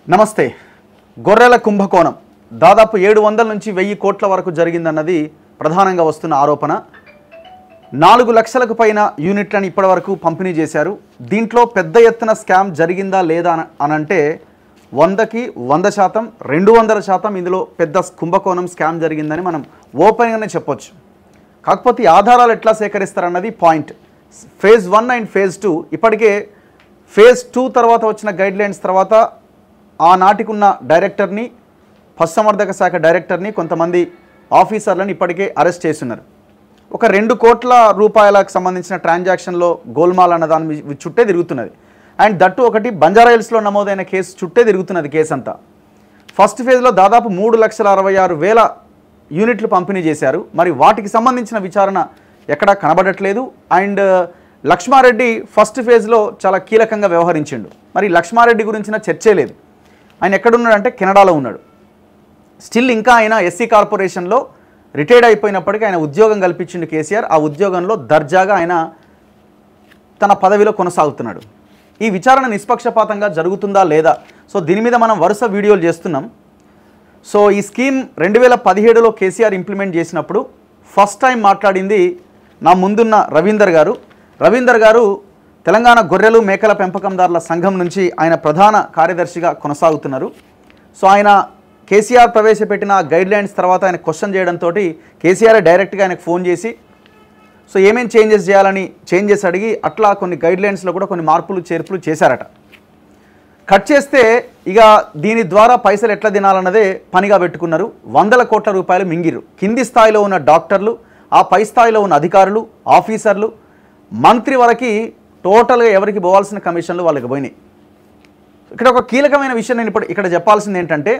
నమస్తే గొర్రెల కుంభకోణం దాదాపు ఏడు వందల నుంచి వెయ్యి కోట్ల వరకు జరిగిందన్నది ప్రధానంగా వస్తున్న ఆరోపణ నాలుగు లక్షలకు పైన యూనిట్లను ఇప్పటివరకు పంపిణీ చేశారు దీంట్లో పెద్ద ఎత్తున స్కామ్ జరిగిందా లేదా అని- అనంటే వందకి వంద శాతం రెండు వందల శాతం ఇందులో పెద్ద కుంభకోణం స్కామ్ జరిగిందని మనం ఓపెన్గానే చెప్పొచ్చు కాకపోతే ఈ ఆధారాలు ఎట్లా సేకరిస్తారన్నది point phase one and phase two ఇప్పటికే ఫేజ్ టూ తర్వాత వచ్చిన గైడ్ లైన్స్ తర్వాత ఆనాటికి ఉన్న డైరెక్టర్ని పశుసంవర్ధక శాఖ డైరెక్టర్ని కొంతమంది ఆఫీసర్లను ఇప్పటికే అరెస్ట్ చేస్తున్నారు ఒక రెండు కోట్ల రూపాయలకు సంబంధించిన ట్రాన్సాక్షన్లో గోల్మాల్ అన్న దాని వి- చుట్టే తిరుగుతున్నది అండ్ దట్టు ఒకటి బంజారాహిల్స్లో నమోదైన కేసు చుట్టే తిరుగుతున్నది కేసు అంతా ఫస్ట్ ఫేజ్లో దాదాపు మూడు లక్షల అరవై ఆరు వేల యూనిట్లు పంపిణీ చేశారు మరి వాటికి సంబంధించిన విచారణ ఎక్కడా కనబడట్లేదు అండ్ లక్ష్మారెడ్డి ఫస్ట్ ఫేజ్లో చాలా కీలకంగా వ్యవహరించిండు మరి లక్ష్మారెడ్డి గురించిన చర్చే లేదు ఆయన ఎక్కడున్నాడంటే కెనడాలో ఉన్నాడు స్టిల్ ఇంకా ఆయన ఎస్సీ కార్పొరేషన్లో రిటైర్డ్ అయిపోయినప్పటికీ ఆయన ఉద్యోగం కల్పించిండు కేసీఆర్ ఆ ఉద్యోగంలో దర్జాగా ఆయన తన పదవిలో కొనసాగుతున్నాడు ఈ విచారణ నిష్పక్షపాతంగా జరుగుతుందా లేదా సో దీని మీద మనం వరుస వీడియోలు చేస్తున్నాం సో ఈ స్కీమ్ రెండు వేల పదిహేడులో కేసీఆర్ ఇంప్లిమెంట్ చేసినప్పుడు ఫస్ట్ టైం మాట్లాడింది నా ముందున్న రవీందర్ గారు రవీందర్ గారు తెలంగాణ గొర్రెలు మేకల పెంపకందారుల సంఘం నుంచి ఆయన ప్రధాన కార్యదర్శిగా కొనసాగుతున్నారు సో ఆయన కేసీఆర్ ప్రవేశపెట్టిన గైడ్ లైన్స్ తర్వాత ఆయన క్వశ్చన్ చేయడంతో కేసీఆర్ డైరెక్ట్గా ఆయనకు ఫోన్ చేసి సో ఏమేం చేంజెస్ చేయాలని చేంజెస్ అడిగి అట్లా కొన్ని గైడ్ లైన్స్లో కూడా కొన్ని మార్పులు చేర్పులు చేశారట కట్ చేస్తే ఇక దీని ద్వారా పైసలు ఎట్లా తినాలన్నదే పనిగా పెట్టుకున్నారు వందల కోట్ల రూపాయలు మింగిరు కింది స్థాయిలో ఉన్న డాక్టర్లు ఆ పై స్థాయిలో ఉన్న అధికారులు ఆఫీసర్లు మంత్రి వరకు టోటల్గా ఎవరికి పోవాల్సిన కమిషన్లు వాళ్ళకి పోయినాయి ఇక్కడ ఒక కీలకమైన విషయం నేను ఇప్పుడు ఇక్కడ చెప్పాల్సింది ఏంటంటే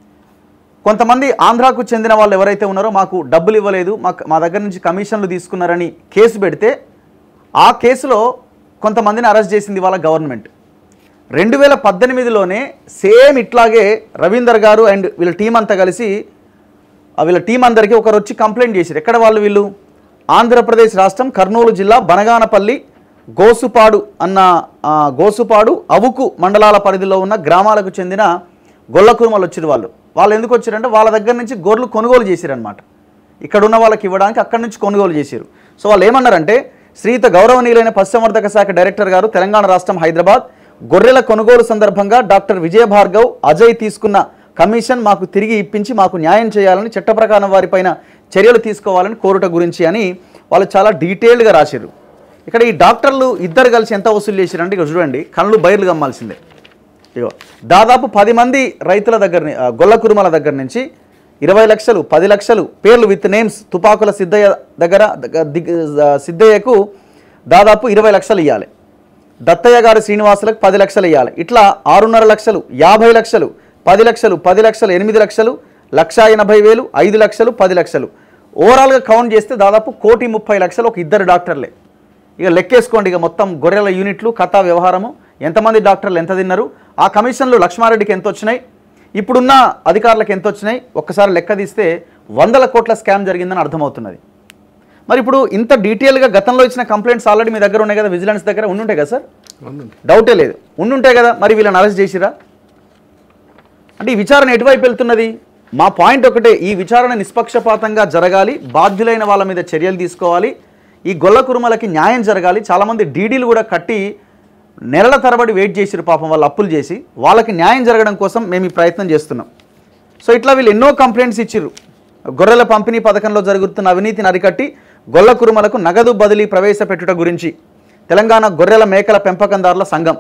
కొంతమంది ఆంధ్రాకు చెందిన వాళ్ళు ఎవరైతే ఉన్నారో మాకు డబ్బులు ఇవ్వలేదు మాకు మా దగ్గర నుంచి కమిషన్లు తీసుకున్నారని కేసు పెడితే ఆ కేసులో కొంతమందిని అరెస్ట్ చేసింది వాళ్ళ గవర్నమెంట్ రెండు వేల పద్దెనిమిదిలోనే సేమ్ ఇట్లాగే రవీందర్ గారు అండ్ వీళ్ళ టీం అంతా కలిసి ఆ వీళ్ళ టీం అందరికీ ఒకరు వచ్చి కంప్లైంట్ చేశారు ఎక్కడ వాళ్ళు వీళ్ళు ఆంధ్రప్రదేశ్ రాష్ట్రం కర్నూలు జిల్లా బనగానపల్లి గోసుపాడు అన్న ఆ, గోసుపాడు అవుకు మండలాల పరిధిలో ఉన్న గ్రామాలకు చెందిన గొల్ల కురుమలు వచ్చారు వాళ్ళు వాళ్ళు ఎందుకు వచ్చారంటే వాళ్ళ దగ్గర నుంచి గొర్రెలు కొనుగోలు చేశారనమాట ఇక్కడ ఉన్న వాళ్ళకి ఇవ్వడానికి అక్కడి నుంచి కొనుగోలు చేశారు సో వాళ్ళు ఏమన్నారంటే శ్రీత గౌరవనీయులైన పశుసంవర్ధక శాఖ డైరెక్టర్ గారు తెలంగాణ రాష్ట్రం హైదరాబాద్ గొర్రెల కొనుగోలు సందర్భంగా డాక్టర్ విజయ భార్గవ్ అజయ్ తీసుకున్న కమిషన్ మాకు తిరిగి ఇప్పించి మాకు న్యాయం చేయాలని చట్ట ప్రకారం వారిపైన చర్యలు తీసుకోవాలని కోరుట గురించి అని వాళ్ళు చాలా డీటెయిల్డ్గా రాశారు ఇక్కడ ఈ డాక్టర్లు ఇద్దరు కలిసి ఎంత వసూలు చేశారంటే ఇక్కడ చూడండి కళ్ళు బయర్లు గమ్మాల్సిందే ఇగో దాదాపు పది మంది రైతుల దగ్గర ని- ఆ, గొల్ల కురుమల దగ్గర నుంచి ఇరవై లక్షలు పది లక్షలు పేర్లు విత్ నేమ్స్ తుపాకుల సిద్ధయ్య దగ్గర దగ్గ- దిగ్- ఆ, సిద్ధయ్యకు దాదాపు ఇరవై లక్షలు ఇవ్వాలి దత్తయ్య గారి శ్రీనివాసులకు పది లక్షలు ఇవ్వాలి ఇట్లా ఆరున్నర లక్షలు యాభై లక్షలు పది లక్షలు పది లక్షలు ఎనిమిది లక్షలు లక్షా ఎనభై వేలు ఐదు లక్షలు పది లక్షలు ఓవరాల్గా కౌంట్ చేస్తే దాదాపు కోటి ముప్పై లక్షలు ఒక ఇద్దరు డాక్టర్లే ఇక లెక్కేసుకోండి ఇక మొత్తం గొర్రెల యూనిట్లు కథా వ్యవహారము ఎంతమంది డాక్టర్లు ఎంత తిన్నారు ఆ కమిషన్లు లక్ష్మారెడ్డికి ఎంత వచ్చినాయి ఇప్పుడున్న అధికారులకు ఎంత వచ్చినాయి ఒక్కసారి లెక్క తీస్తే వందల కోట్ల స్కామ్ జరిగిందని అర్థమవుతున్నది మరి ఇప్పుడు ఇంత డీటెయిల్గా గతంలో ఇచ్చిన కంప్లైంట్స్ ఆల్రెడీ మీ దగ్గర ఉన్నాయి కదా విజిలెన్స్ దగ్గర ఉండుంటాయి కదా సార్ డౌటే లేదు ఉండుంటాయి కదా మరి వీళ్ళని అరెస్ట్ చేసిరా అంటే ఈ విచారణ ఎటువైపు వెళ్తున్నది మా పాయింట్ ఒకటే ఈ విచారణ నిష్పక్షపాతంగా జరగాలి బాధ్యులైన వాళ్ళ మీద చర్యలు తీసుకోవాలి ఈ గొల్ల కురుమలకి న్యాయం జరగాలి చాలామంది డీడీలు కూడా కట్టి నెలల తరబడి వెయిట్ చేసిరు పాపం వాళ్ళు అప్పులు చేసి వాళ్ళకి న్యాయం జరగడం కోసం మేము ఈ ప్రయత్నం చేస్తున్నాం సో ఇట్లా వీళ్ళు ఎన్నో కంప్లైంట్స్ ఇచ్చిర్రు గొర్రెల పంపిణీ పథకంలో జరుగుతున్న అవినీతిని అరికట్టి గొల్ల కురుమలకు నగదు బదిలీ ప్రవేశపెట్టుట గురించి తెలంగాణ గొర్రెల మేకల పెంపకందారుల సంఘం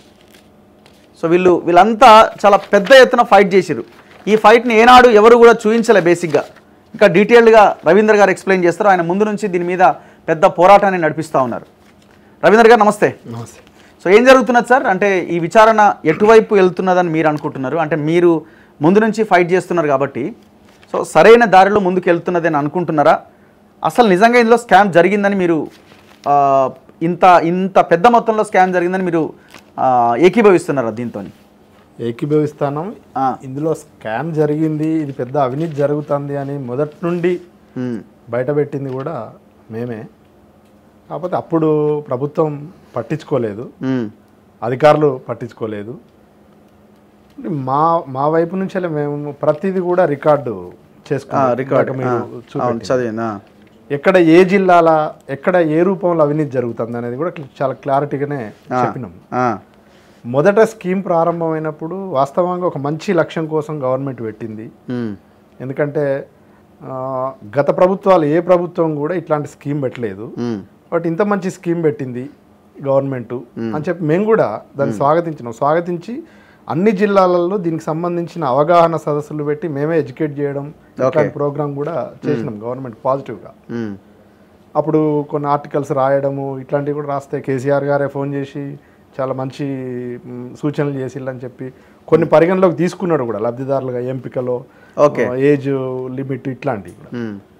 సో వీళ్ళు వీళ్ళంతా చాలా పెద్ద ఎత్తున ఫైట్ చేసిరు ఈ ఫైట్ని ఏనాడు ఎవరు కూడా చూపించలే బేసిక్గా ఇంకా డీటెయిల్డ్గా రవీందర్ గారు ఎక్స్ప్లెయిన్ చేస్తారు ఆయన ముందు నుంచి దీని మీద పెద్ద పోరాటాన్ని నడిపిస్తూ ఉన్నారు రవీందర్ గారు నమస్తే నమస్తే సో ఏం జరుగుతున్నది సార్ అంటే ఈ విచారణ ఎటువైపు వెళ్తున్నదని మీరు అనుకుంటున్నారు అంటే మీరు ముందు నుంచి ఫైట్ చేస్తున్నారు కాబట్టి సో సరైన దారిలో ముందుకు వెళ్తున్నది అని అనుకుంటున్నారా అసలు నిజంగా ఇందులో స్కామ్ జరిగిందని మీరు ఆ, ఇంత ఇంత పెద్ద మొత్తంలో స్కామ్ జరిగిందని మీరు ఆ, ఏకీభవిస్తున్నారా దీంతో ఏకీభవిస్తాను ఇందులో స్కామ్ జరిగింది ఇది పెద్ద అవినీతి జరుగుతుంది అని మొదటి నుండి బయటపెట్టింది కూడా మేమే కాకపోతే అప్పుడు ప్రభుత్వం పట్టించుకోలేదు అధికారులు పట్టించుకోలేదు మా మా వైపు నుంచి మేము ప్రతిదీ కూడా రికార్డు చేసుకున్నాం రికార్డ్ ఇందాక మీరు చూ- అవును చదివిందా ఎక్కడ ఏ జిల్లాల ఎక్కడ ఏ రూపంలో అవినీతి జరుగుతుంది అనేది కూడా క్లి- చాలా క్లారిటీగానే చెప్పినాం మొదట స్కీమ్ ప్రారంభమైనప్పుడు వాస్తవంగా ఒక మంచి లక్ష్యం కోసం గవర్నమెంట్ పెట్టింది ఎందుకంటే ఆ, గత ప్రభుత్వాలు ఏ ప్రభుత్వం కూడా ఇట్లాంటి స్కీమ్ పెట్టలేదు బట్ ఇంత మంచి స్కీమ్ పెట్టింది గవర్నమెంట్ అని చెప్పి మేము కూడా దాన్ని స్వాగతించినాం స్వాగతించి అన్ని జిల్లాలలో దీనికి సంబంధించిన అవగాహన సదస్సులు పెట్టి మేమే ఎడ్యుకేట్ చేయడం ఇట్లాంటి ప్రోగ్రామ్ కూడా చేసినాం గవర్నమెంట్ పాజిటివ్గా అప్పుడు కొన్ని ఆర్టికల్స్ రాయడము ఇట్లాంటివి కూడా రాస్తే కేసీఆర్ గారే ఫోన్ చేసి చాలా మంచి మ్, సూచనలు చేసిల్లని చెప్పి కొన్ని పరిగణలోకి తీసుకున్నాడు కూడా లబ్ధిదారులుగా ఎంపికలో Okay. ఏజ్ లిమిట్ ఇట్లాంటివి కూడా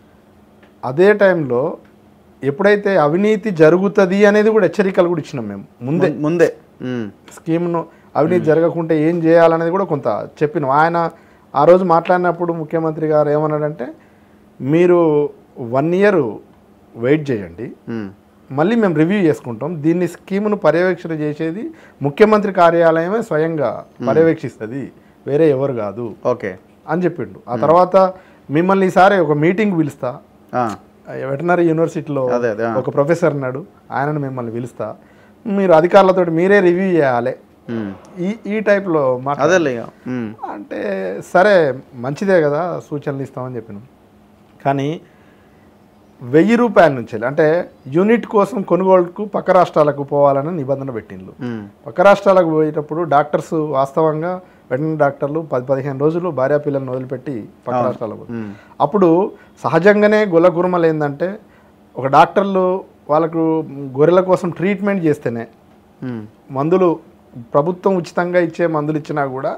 అదే టైంలో ఎప్పుడైతే అవినీతి జరుగుతుంది అనేది కూడా హెచ్చరికలు కూడా ఇచ్చినాం మేము ముందే ముందే స్కీమ్ను అవినీతి జరగకుంటే ఏం చేయాలనేది కూడా కొంత చెప్పినాం ఆయన ఆ రోజు మాట్లాడినప్పుడు ముఖ్యమంత్రి గారు ఏమన్నాడంటే మీరు వన్ ఇయర్ వెయిట్ చేయండి మళ్ళీ మేము రివ్యూ చేసుకుంటాం దీన్ని స్కీమును పర్యవేక్షణ చేసేది ముఖ్యమంత్రి కార్యాలయమే స్వయంగా పర్యవేక్షిస్తుంది వేరే ఎవరు కాదు ఓకే అని చెప్పిండు ఆ తర్వాత మిమ్మల్ని ఈసారి ఒక మీటింగ్ పిలుస్తా వెటనరీ యూనివర్సిటీలో అదే, అదే, ఆ. ఒక ప్రొఫెసర్ ఉన్నాడు ఆయనను మిమ్మల్ని పిలుస్తా మీరు అధికారులతో మీరే రివ్యూ చేయాలి ఈ ఈ టైప్లో మాట అదేలే ఇక. ఉమ్. అంటే సరే మంచిదే కదా సూచనలు ఇస్తామని చెప్పినాం కానీ వెయ్యి రూపాయల నుంచి అంటే యూనిట్ కోసం కొనుగోలుకు పక్క రాష్ట్రాలకు పోవాలని నిబంధన పెట్టిండ్రు ఉమ్. పక్క రాష్ట్రాలకు పోయేటప్పుడు డాక్టర్స్ వాస్తవంగా వెటనరీ డాక్టర్లు పది పదిహేను రోజులు భార్యా పిల్లల్ని వదిలిపెట్టి పక్క రాష్ట్రాలకు పోతారు. ఉమ్. అప్పుడు సహజంగానే గొల్ల గురుమలు ఏంటంటే ఒక డాక్టర్లు వాళ్ళకు గొర్రెల కోసం ట్రీట్మెంట్ చేస్తేనే ఉమ్. మందులు ప్రభుత్వం ఉచితంగా ఇచ్చే మందులు ఇచ్చినా కూడా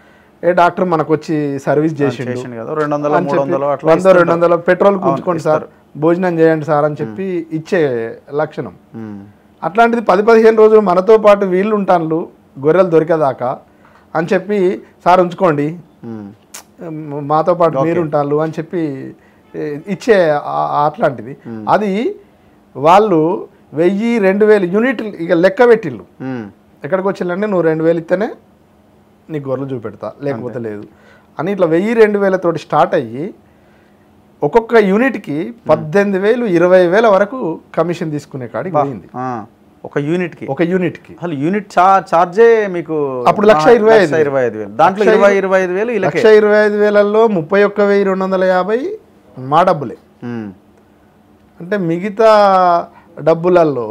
ఏ డాక్టర్ మనకు వచ్చి సర్వీస్ చేసిండు చేసిండు కదా రెండు వందలు అని మూడు చెప్పి వందలు అట్లా వంద రెండు వందలు పెట్రోల్ కూర్చుకోండి సార్ భోజనం చేయండి సార్ అని చెప్పి ఇచ్చే లక్షణం ఉమ్. అట్లాంటిది పది పదిహేను రోజులు మనతో పాటు వీళ్ళు ఉంటాను గొర్రెలు దొరికేదాకా అని చెప్పి సార్ ఉంచుకోండి ఉమ్. మ్, మాతో పాటు మీరు ఉంటారు అని చెప్పి ఏ, ఇచ్చే ఆ- ఆ అట్లాంటిది అది వాళ్ళు వెయ్యి రెండు వేలు యూనిట్లు ఇక లెక్క పెట్టిళ్ళు ఉమ్. ఎక్కడికి వచ్చిందంటే నువ్వు రెండు వేలు ఇస్తేనే నీకు గొర్రెలు చూపెడతా లేకపోతే లేదు అని ఇట్లా వెయ్యి రెండు వేలతోటి స్టార్ట్ అయ్యి ఒక్కొక్క యూనిట్కి పద్దెనిమిది వేలు ఇరవై వేల వరకు కమిషన్ తీసుకునే కాడికి పోయింది ఆ. ఒక యూనిట్ కి ఒక యూనిట్కి అసలు యూనిట్ చా చార్జే మీకు అప్పుడు లక్ష ఇరవై ఐదు లక్ష ఇరవై ఐదు వేలు దాంట్లో లక్ష ఇరవై ఇరవై ఐదు వేలు ఇలాగే లక్ష ఇరవై ఐదు వేలల్లో ముప్పై ఒక్క వెయ్యి రెండు వందల యాభై మా డబ్బులే ఉమ్. అంటే మిగతా డబ్బులలో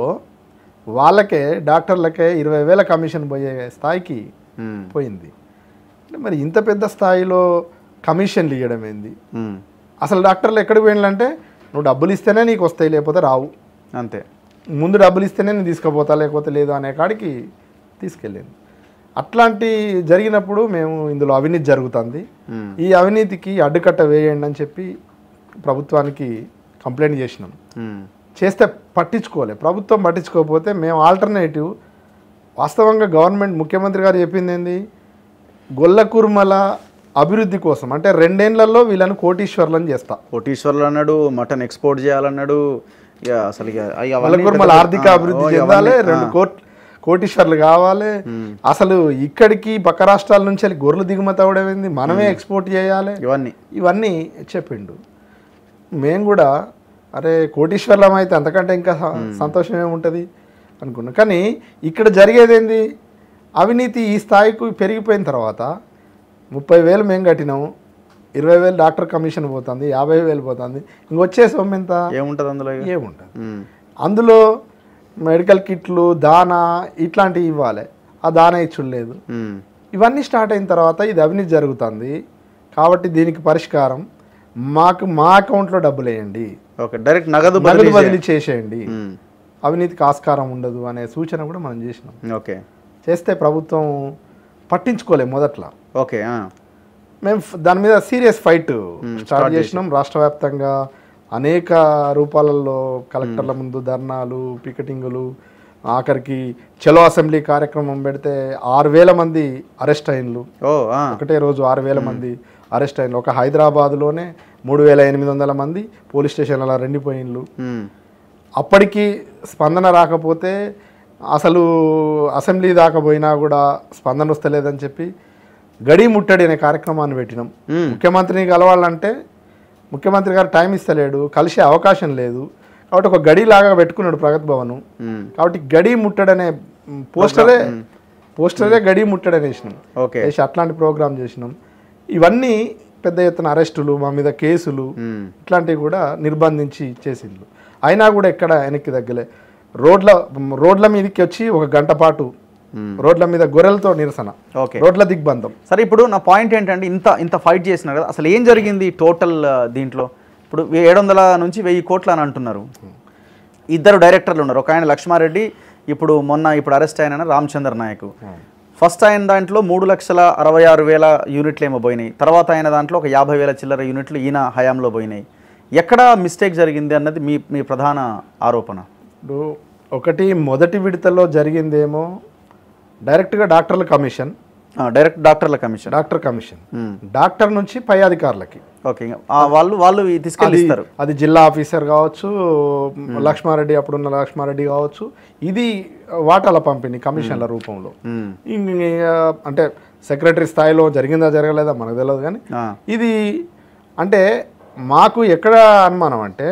వాళ్ళకే డాక్టర్లకే ఇరవై వేల కమిషన్ పోయే స్థాయికి ఉమ్. పోయింది అంటే మరి ఇంత పెద్ద స్థాయిలో కమిషన్లు ఇవ్వడం ఏంది ఉమ్. అసలు డాక్టర్లు ఎక్కడికి పోయిందంటే నువ్వు డబ్బులు ఇస్తేనే నీకు వస్తాయి లేకపోతే రావు అంతే ముందు డబ్బులు ఇస్తేనే నేను తీసుకుపోతా లేకపోతే లేదు అనే కాడికి తీసుకెళ్ళింది అట్లాంటి జరిగినప్పుడు మేము ఇందులో అవినీతి జరుగుతుంది ఉమ్. ఈ అవినీతికి అడ్డుకట్ట వేయండి అని చెప్పి ప్రభుత్వానికి కంప్లైంట్ చేసినాం ఉమ్. చేస్తే పట్టించుకోలే ప్రభుత్వం పట్టించుకోకపోతే మేము ఆల్టర్నేటివ్ వాస్తవంగా గవర్నమెంట్ ముఖ్యమంత్రి గారు చెప్పింది ఏంది గొల్ల కుర్మల అభివృద్ధి కోసం అంటే రెండేళ్లలో వీళ్ళని కోటీశ్వర్లను చేస్తా కోటీశ్వర్లు అన్నాడు మటన్ ఎక్స్పోర్ట్ చేయాలన్నాడు ఇక అసలు ఇక అయ్య అవన్నీ గొల్ల కుర్మల పెద్ద- ఆర్థిక ఆ, అభివృద్ధి ఓ, చెందాలి అవన్నీ, రెండు ఆ. కోట్ కోటీశ్వర్లు కావాలి అసలు ఇక్కడికి పక్క రాష్ట్రాల నుంచి వెళ్ళి గొర్రెలు దిగుమతి అవడమేంది మనమే ఎక్స్పోర్ట్ చేయాలి ఇవన్నీ ఇవన్నీ చెప్పిండు మేము కూడా అరే కోటీశ్వర్లం అయితే అంతకంటే ఇంకా స- సంతోషం ఏముంటుంది అనుకున్నాం కానీ ఇక్కడ జరిగేది ఏంది అవినీతి ఈ స్థాయికి పెరిగిపోయిన తర్వాత ముప్పై వేలు మేము కట్టినాము ఇరవై వేలు డాక్టర్ కమిషన్ పోతుంది యాభై వేలు పోతుంది ఇంకొచ్చే సొమ్ము ఎంత ఏముంటది అందులో ఇక? ఏముంటుంది ఉమ్. అందులో మెడికల్ కిట్లు దానా ఇట్లాంటివి ఇవ్వాలి ఆ దానా ఇచ్చులేదు ఉమ్. ఇవన్నీ స్టార్ట్ అయిన తర్వాత ఇది అవినీతి జరుగుతుంది కాబట్టి దీనికి పరిష్కారం మాకు మా అకౌంట్లో డబ్బులు వేయండి ఓకే డైరెక్ట్ నగదు నగదు బదిలీ బదిలీ చేసేయండి ఉమ్. అవినీతికి ఆస్కారం ఉండదు అనే సూచన కూడా మనం చేసినాం ఓకే చేస్తే ప్రభుత్వం పట్టించుకోలే మొదట్లో ఓకే ఆ. మేము ఫ్- దాని మీద సీరియస్ ఫైట్ start స్టార్ట్ చేసినాం రాష్ట్ర వ్యాప్తంగా అనేక రూపాలలో కలెక్టర్ల ముందు ధర్నాలు పికెటింగులు ఆఖరికి చలో అసెంబ్లీ కార్యక్రమం పెడితే ఆరు వేల మంది అరెస్ట్ అయిన్లు ఓ ఆ. ఒకటే రోజు ఆరు వేల మంది అరెస్ట్ అయిన ఒక హైదరాబాద్లోనే మూడు వేల ఎనిమిది వందల మంది పోలీస్ స్టేషన్ల రెండిపోయిన్లు ఉమ్. అప్పటికి స్పందన రాకపోతే అసలు అసెంబ్లీ దాకా పోయినా కూడా స్పందన వస్తలేదని చెప్పి గడి ముట్టడి అనే కార్యక్రమాన్ని పెట్టినాం మ్మ్. ముఖ్యమంత్రిని కలవాలంటే ముఖ్యమంత్రి గారు టైం ఇస్తలేడు కలిసే అవకాశం లేదు కాబట్టి ఒక గడి లాగా పెట్టుకున్నాడు ప్రగతి భవన్ మ్మ్. కాబట్టి గడి ముట్టడనే మ్, పోస్టరే పోస్టరే గడి ముట్టడని వేసినాం ఓకే వేసి అట్లాంటి ప్రోగ్రామ్ చేసినాం ఇవన్నీ పెద్ద ఎత్తున అరెస్టులు మా మీద కేసులు మ్మ్. ఇట్లాంటివి కూడా నిర్బంధించి చేసిండ్రు అయినా కూడా ఎక్కడ వెనక్కి తగ్గలే రోడ్ల రోడ్ల మీదకి వచ్చి ఒక గంట పాటు మ్మ్. రోడ్ల మీద గొర్రెలతో నిరసన ఓకే రోడ్ల దిగ్బంధం సరే ఇప్పుడు నా పాయింట్ ఏంటంటే ఇంత ఇంత ఫైట్ చేసినారు కదా అసలు ఏం జరిగింది టోటల్ ఆ, దీంట్లో ఇప్పుడు ఏడు వందల నుంచి వెయ్యి కోట్లు అని అంటున్నారు ఇద్దరు డైరెక్టర్లు ఉన్నారు ఒక ఆయన లక్ష్మారెడ్డి ఇప్పుడు మొన్న ఇప్పుడు అరెస్ట్ అయిన రామచంద్ర నాయక్ ఫస్ట్ ఆయన దాంట్లో మూడు లక్షల అరవై ఆరు వేల యూనిట్లు ఏమో పోయినాయి తర్వాత ఆయన దాంట్లో ఒక యాభై వేల చిల్లర యూనిట్లు ఈయన హయాంలో పోయినాయి ఎక్కడ మిస్టేక్ జరిగింది అన్నది మీ మీ ప్రధాన ఆరోపణ ఇప్పుడు ఒకటి మొదటి విడతలో జరిగిందేమో డైరెక్ట్గా డాక్టర్ల కమిషన్ ఆ, డైరెక్ట్ డాక్టర్ల కమిషన్ డాక్టర్ కమిషన్ మ్మ్. డాక్టర్ నుంచి పై అధికారులకి ఓకే ఇంకా, ఆ, వాళ్ళు వాళ్ళు తీసుకెళ్ళి అది ఇస్తారు అది జిల్లా ఆఫీసర్ కావచ్చు లక్ష్మారెడ్డి అప్పుడున్న లక్ష్మారెడ్డి కావచ్చు ఇది వాటాల పంపిణీ కమిషన్ల రూపంలో మ్మ్. ఇంక అంటే సెక్రటరీ స్థాయిలో జరిగిందా జరగలేదా మనకు తెలియదు కానీ ఆ, ఇది అంటే మాకు ఎక్కడ అనుమానం అంటే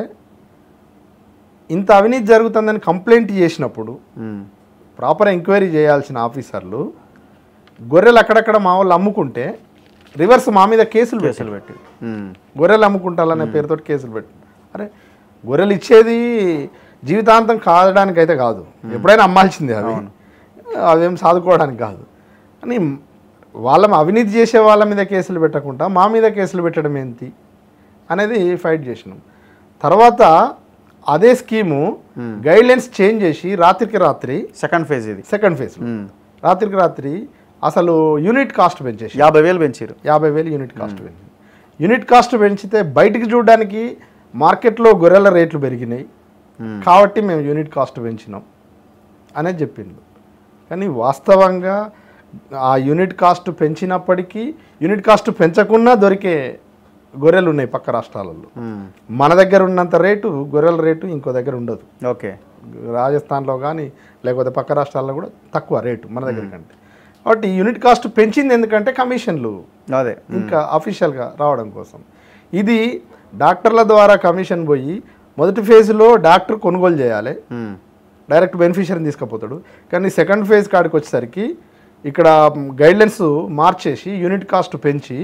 ఇంత అవినీతి జరుగుతుందని కంప్లైంట్ చేసినప్పుడు మ్మ్. ప్రాపర్ ఎంక్వైరీ చేయాల్సిన ఆఫీసర్లు గొర్రెలు అక్కడక్కడ మా వాళ్ళు అమ్ముకుంటే రివర్స్ మా మీద కేసులు పెట్టి కేసులు పెట్టి మ్మ్. గొర్రెలు అమ్ముకుంటాలనే పేరుతో కేసులు పెట్టి అరే గొర్రెలు ఇచ్చేది జీవితాంతం కాదడానికి అయితే కాదు ఎప్పుడైనా అమ్మాల్సిందే అవి అవేం సాదుకోవడానికి కాదు అని వాళ్ళ అవినీతి చేసే వాళ్ళ మీద కేసులు పెట్టకుండా మా మీద కేసులు పెట్టడం ఏంటి అనేది ఫైట్ చేసినాం తర్వాత అదే స్కీము గైడ్ లైన్స్ చేంజ్ చేసి రాత్రికి రాత్రి సెకండ్ ఫేజ్ ఇది సెకండ్ ఫేజ్ మ్మ్. రాత్రికి రాత్రి అసలు యూనిట్ కాస్ట్ పెంచేసి యాభై వేలు పెంచారు యాభై వేలు యూనిట్ కాస్ట్ పెంచింది యూనిట్ కాస్ట్ పెంచితే బయటికి చూడడానికి మార్కెట్లో గొర్రెల రేట్లు పెరిగినాయి మ్మ్. కాబట్టి మేము యూనిట్ కాస్ట్ పెంచినాం అనేది చెప్పిండు కానీ వాస్తవంగా ఆ యూనిట్ కాస్ట్ పెంచినప్పటికీ యూనిట్ కాస్ట్ పెంచకుండా దొరికే గొర్రెలు ఉన్నాయి పక్క రాష్ట్రాలలో మ్మ్. మన దగ్గర ఉన్నంత రేటు గొర్రెల రేటు ఇంకో దగ్గర ఉండదు ఓకే రాజస్థాన్లో కానీ లేకపోతే పక్క రాష్ట్రాల్లో కూడా తక్కువ రేటు మన దగ్గర కంటే కాబట్టి యూనిట్ కాస్ట్ పెంచింది ఎందుకంటే కమిషన్లు అదే ఇంకా అఫీషియల్గా రావడం కోసం ఇది డాక్టర్ల ద్వారా కమిషన్ పోయి మొదటి ఫేజ్లో డాక్టర్ కొనుగోలు చేయాలి మ్మ్. డైరెక్ట్ బెనిఫిషియరీని తీసుకుపోతాడు కానీ సెకండ్ ఫేజ్ కాడికి వచ్చేసరికి ఇక్కడ గైడ్లైన్స్ మార్చేసి యూనిట్ కాస్ట్ పెంచి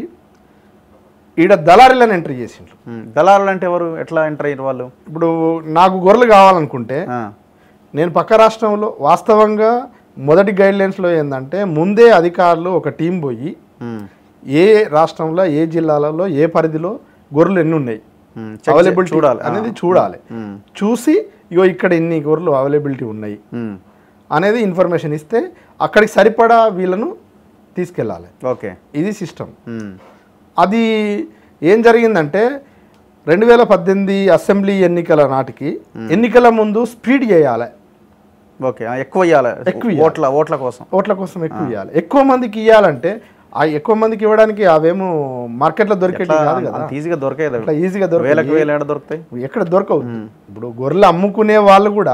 ఈడ దళారీలను ఎంట్రీ చేసిండ్రు మ్మ్. దళారులు అంటే ఎవరు ఎట్లా ఎంటర్ అయ్యారు వాళ్ళు ఇప్పుడు నాకు గొర్రెలు కావాలనుకుంటే ఆ. నేను పక్క రాష్ట్రంలో వాస్తవంగా మొదటి గైడ్లైన్స్లో ఏంటంటే ముందే అధికారులు ఒక టీం పోయి మ్మ్. ఏ రాష్ట్రంలో ఏ జిల్లాలలో ఏ పరిధిలో గొర్రెలు ఎన్ని ఉన్నాయి మ్మ్. చెక్ చే- అవైలబిలిటీ చూడాలి అనేది చూడాలి మ్మ్. చూసి ఇగో ఇక్కడ ఇన్ని గొర్రెలు అవైలబిలిటీ ఉన్నాయి మ్మ్. అనేది ఇన్ఫర్మేషన్ ఇస్తే అక్కడికి సరిపడా వీళ్ళను తీసుకెళ్ళాలి ఓకే ఇది సిస్టమ్ మ్మ్. అది ఏం జరిగిందంటే రెండు వేల పద్దెనిమిది అసెంబ్లీ ఎన్నికల నాటికి ఎన్నికల ముందు స్పీడ్ చేయాలి ఓకే ఆ, ఎక్కువ ఇవ్వాలి ఎక్కువ ఓట్ల ఓట్ల కోసం ఓట్ల కోసం ఎక్కువ ఇవ్వాలి ఎక్కువ మందికి ఇవ్వాలంటే ఆ ఎక్కువ మందికి ఇవ్వడానికి అవేమో మార్కెట్లో దొరికేటి కాదు కదా అంత ఈజీగా దొరకేది అట్లా ఈజీగా దొరక వేలకు వేలు ఏడ దొరుకుతాయి ఎక్కడ దొరకవు ఇప్పుడు గొర్రెలు అమ్ముకునే వాళ్ళు కూడా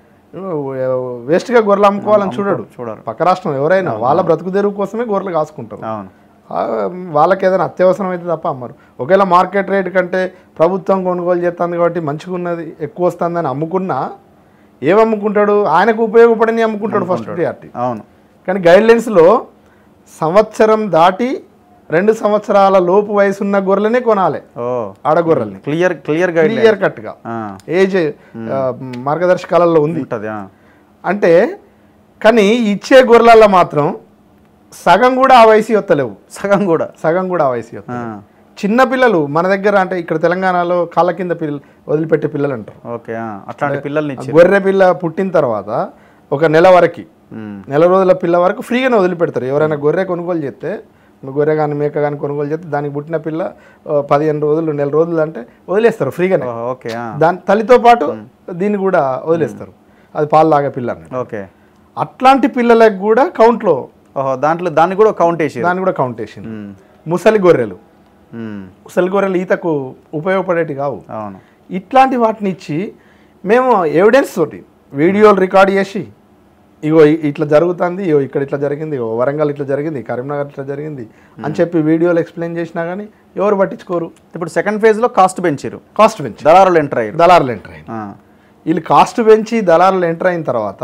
వేస్ట్గా గొర్రెలు అమ్ముకోవాలని చూడడు చూడరు పక్క రాష్ట్రం ఎవరైనా వాళ్ళ బ్రతుకు తెరువు కోసమే గొర్రెలు కాసుకుంటారు అవును ఆ, వాళ్ళకి ఏదైనా అత్యవసరం అయితే తప్ప అమ్మరు ఒకవేళ మార్కెట్ రేట్ కంటే ప్రభుత్వం కొనుగోలు చేస్తుంది కాబట్టి మంచిగా ఉన్నది ఎక్కువ వస్తుందని అమ్ముకున్నా ఏం అమ్ముకుంటాడు ఆయనకు ఉపయోగపడని అమ్ముకుంటాడు ఫస్ట్ ప్రియారిటీ అవును కానీ గైడ్లైన్స్లో సంవత్సరం దాటి రెండు సంవత్సరాల లోపు వయసున్న గొర్రెలనే కొనాలి ఓ ఆడగొర్రెల్ని క్లియర్ క్లియర్ గైడ్ క్లియర్ కట్గా ఏజ్ ఆ, మార్గదర్శకాలలో ఉంది ఉంటుంది ఆ. అంటే కానీ ఇచ్చే గొర్రెలలో మాత్రం సగం కూడా ఆ వయసు వస్తలేవు సగం కూడా సగం కూడా ఆ వయసు ఆ. వస్తలేవు చిన్న పిల్లలు మన దగ్గర అంటే ఇక్కడ తెలంగాణలో కాళ్ళ కింద పిల్లలు వదిలిపెట్టే పిల్లలు అంటారు ఓకే ఆ. అట్లాంటి పిల్లల్ని ఆ ఇచ్చి గొర్రె పిల్ల పుట్టిన తర్వాత ఒక నెల వరకు మ్మ్. నెల రోజుల పిల్ల వరకు ఫ్రీగానే వదిలిపెడతారు ఎవరైనా గొర్రె కొనుగోలు చేస్తే గొర్రె కానీ మేక కానీ కొనుగోలు చేస్తే దానికి పుట్టిన పిల్ల ఆ, పదిహేను రోజులు నెల రోజులు అంటే వదిలేస్తారు ఫ్రీగానే ఓహో, ఓకే ఆ. దాని తల్లితో పాటు దీన్ని కూడా వదిలేస్తారు అది పాలు తాగే పిల్ల అన్నట్టు. ఓకే అట్లాంటి పిల్లలకు కూడా కౌంట్లో ఓహో దాంట్లో దాన్ని కూడా కౌంట్ వేసి దాన్ని కూడా కౌంట్ వేసింది ముసలి గొర్రెలు ముసలి గొర్రెలు ఈతకు ఉపయోగపడేటి కావు అవును ఇట్లాంటి వాటిని ఇచ్చి మేము ఎవిడెన్స్ తోటి వీడియోలు రికార్డ్ చేసి ఇగో ఇ- ఇట్లా జరుగుతుంది ఇగో ఇక్కడ ఇట్లా జరిగింది ఇగో వరంగల్ ఇట్లా జరిగింది కరీంనగర్ ఇట్లా జరిగింది అని చెప్పి వీడియోలు ఎక్స్ప్లెయిన్ చేసినా కానీ ఎవరు పట్టించుకోరు ఇప్పుడు సెకండ్ ఫేజ్లో కాస్ట్ పెంచారు కాస్ట్ పెంచి దళారులు ఎంటర్ అయ్యారు దళారులు ఎంటర్ అయింది ఆ, వీళ్ళు కాస్ట్ పెంచి దళారులు ఎంటర్ అయిన తర్వాత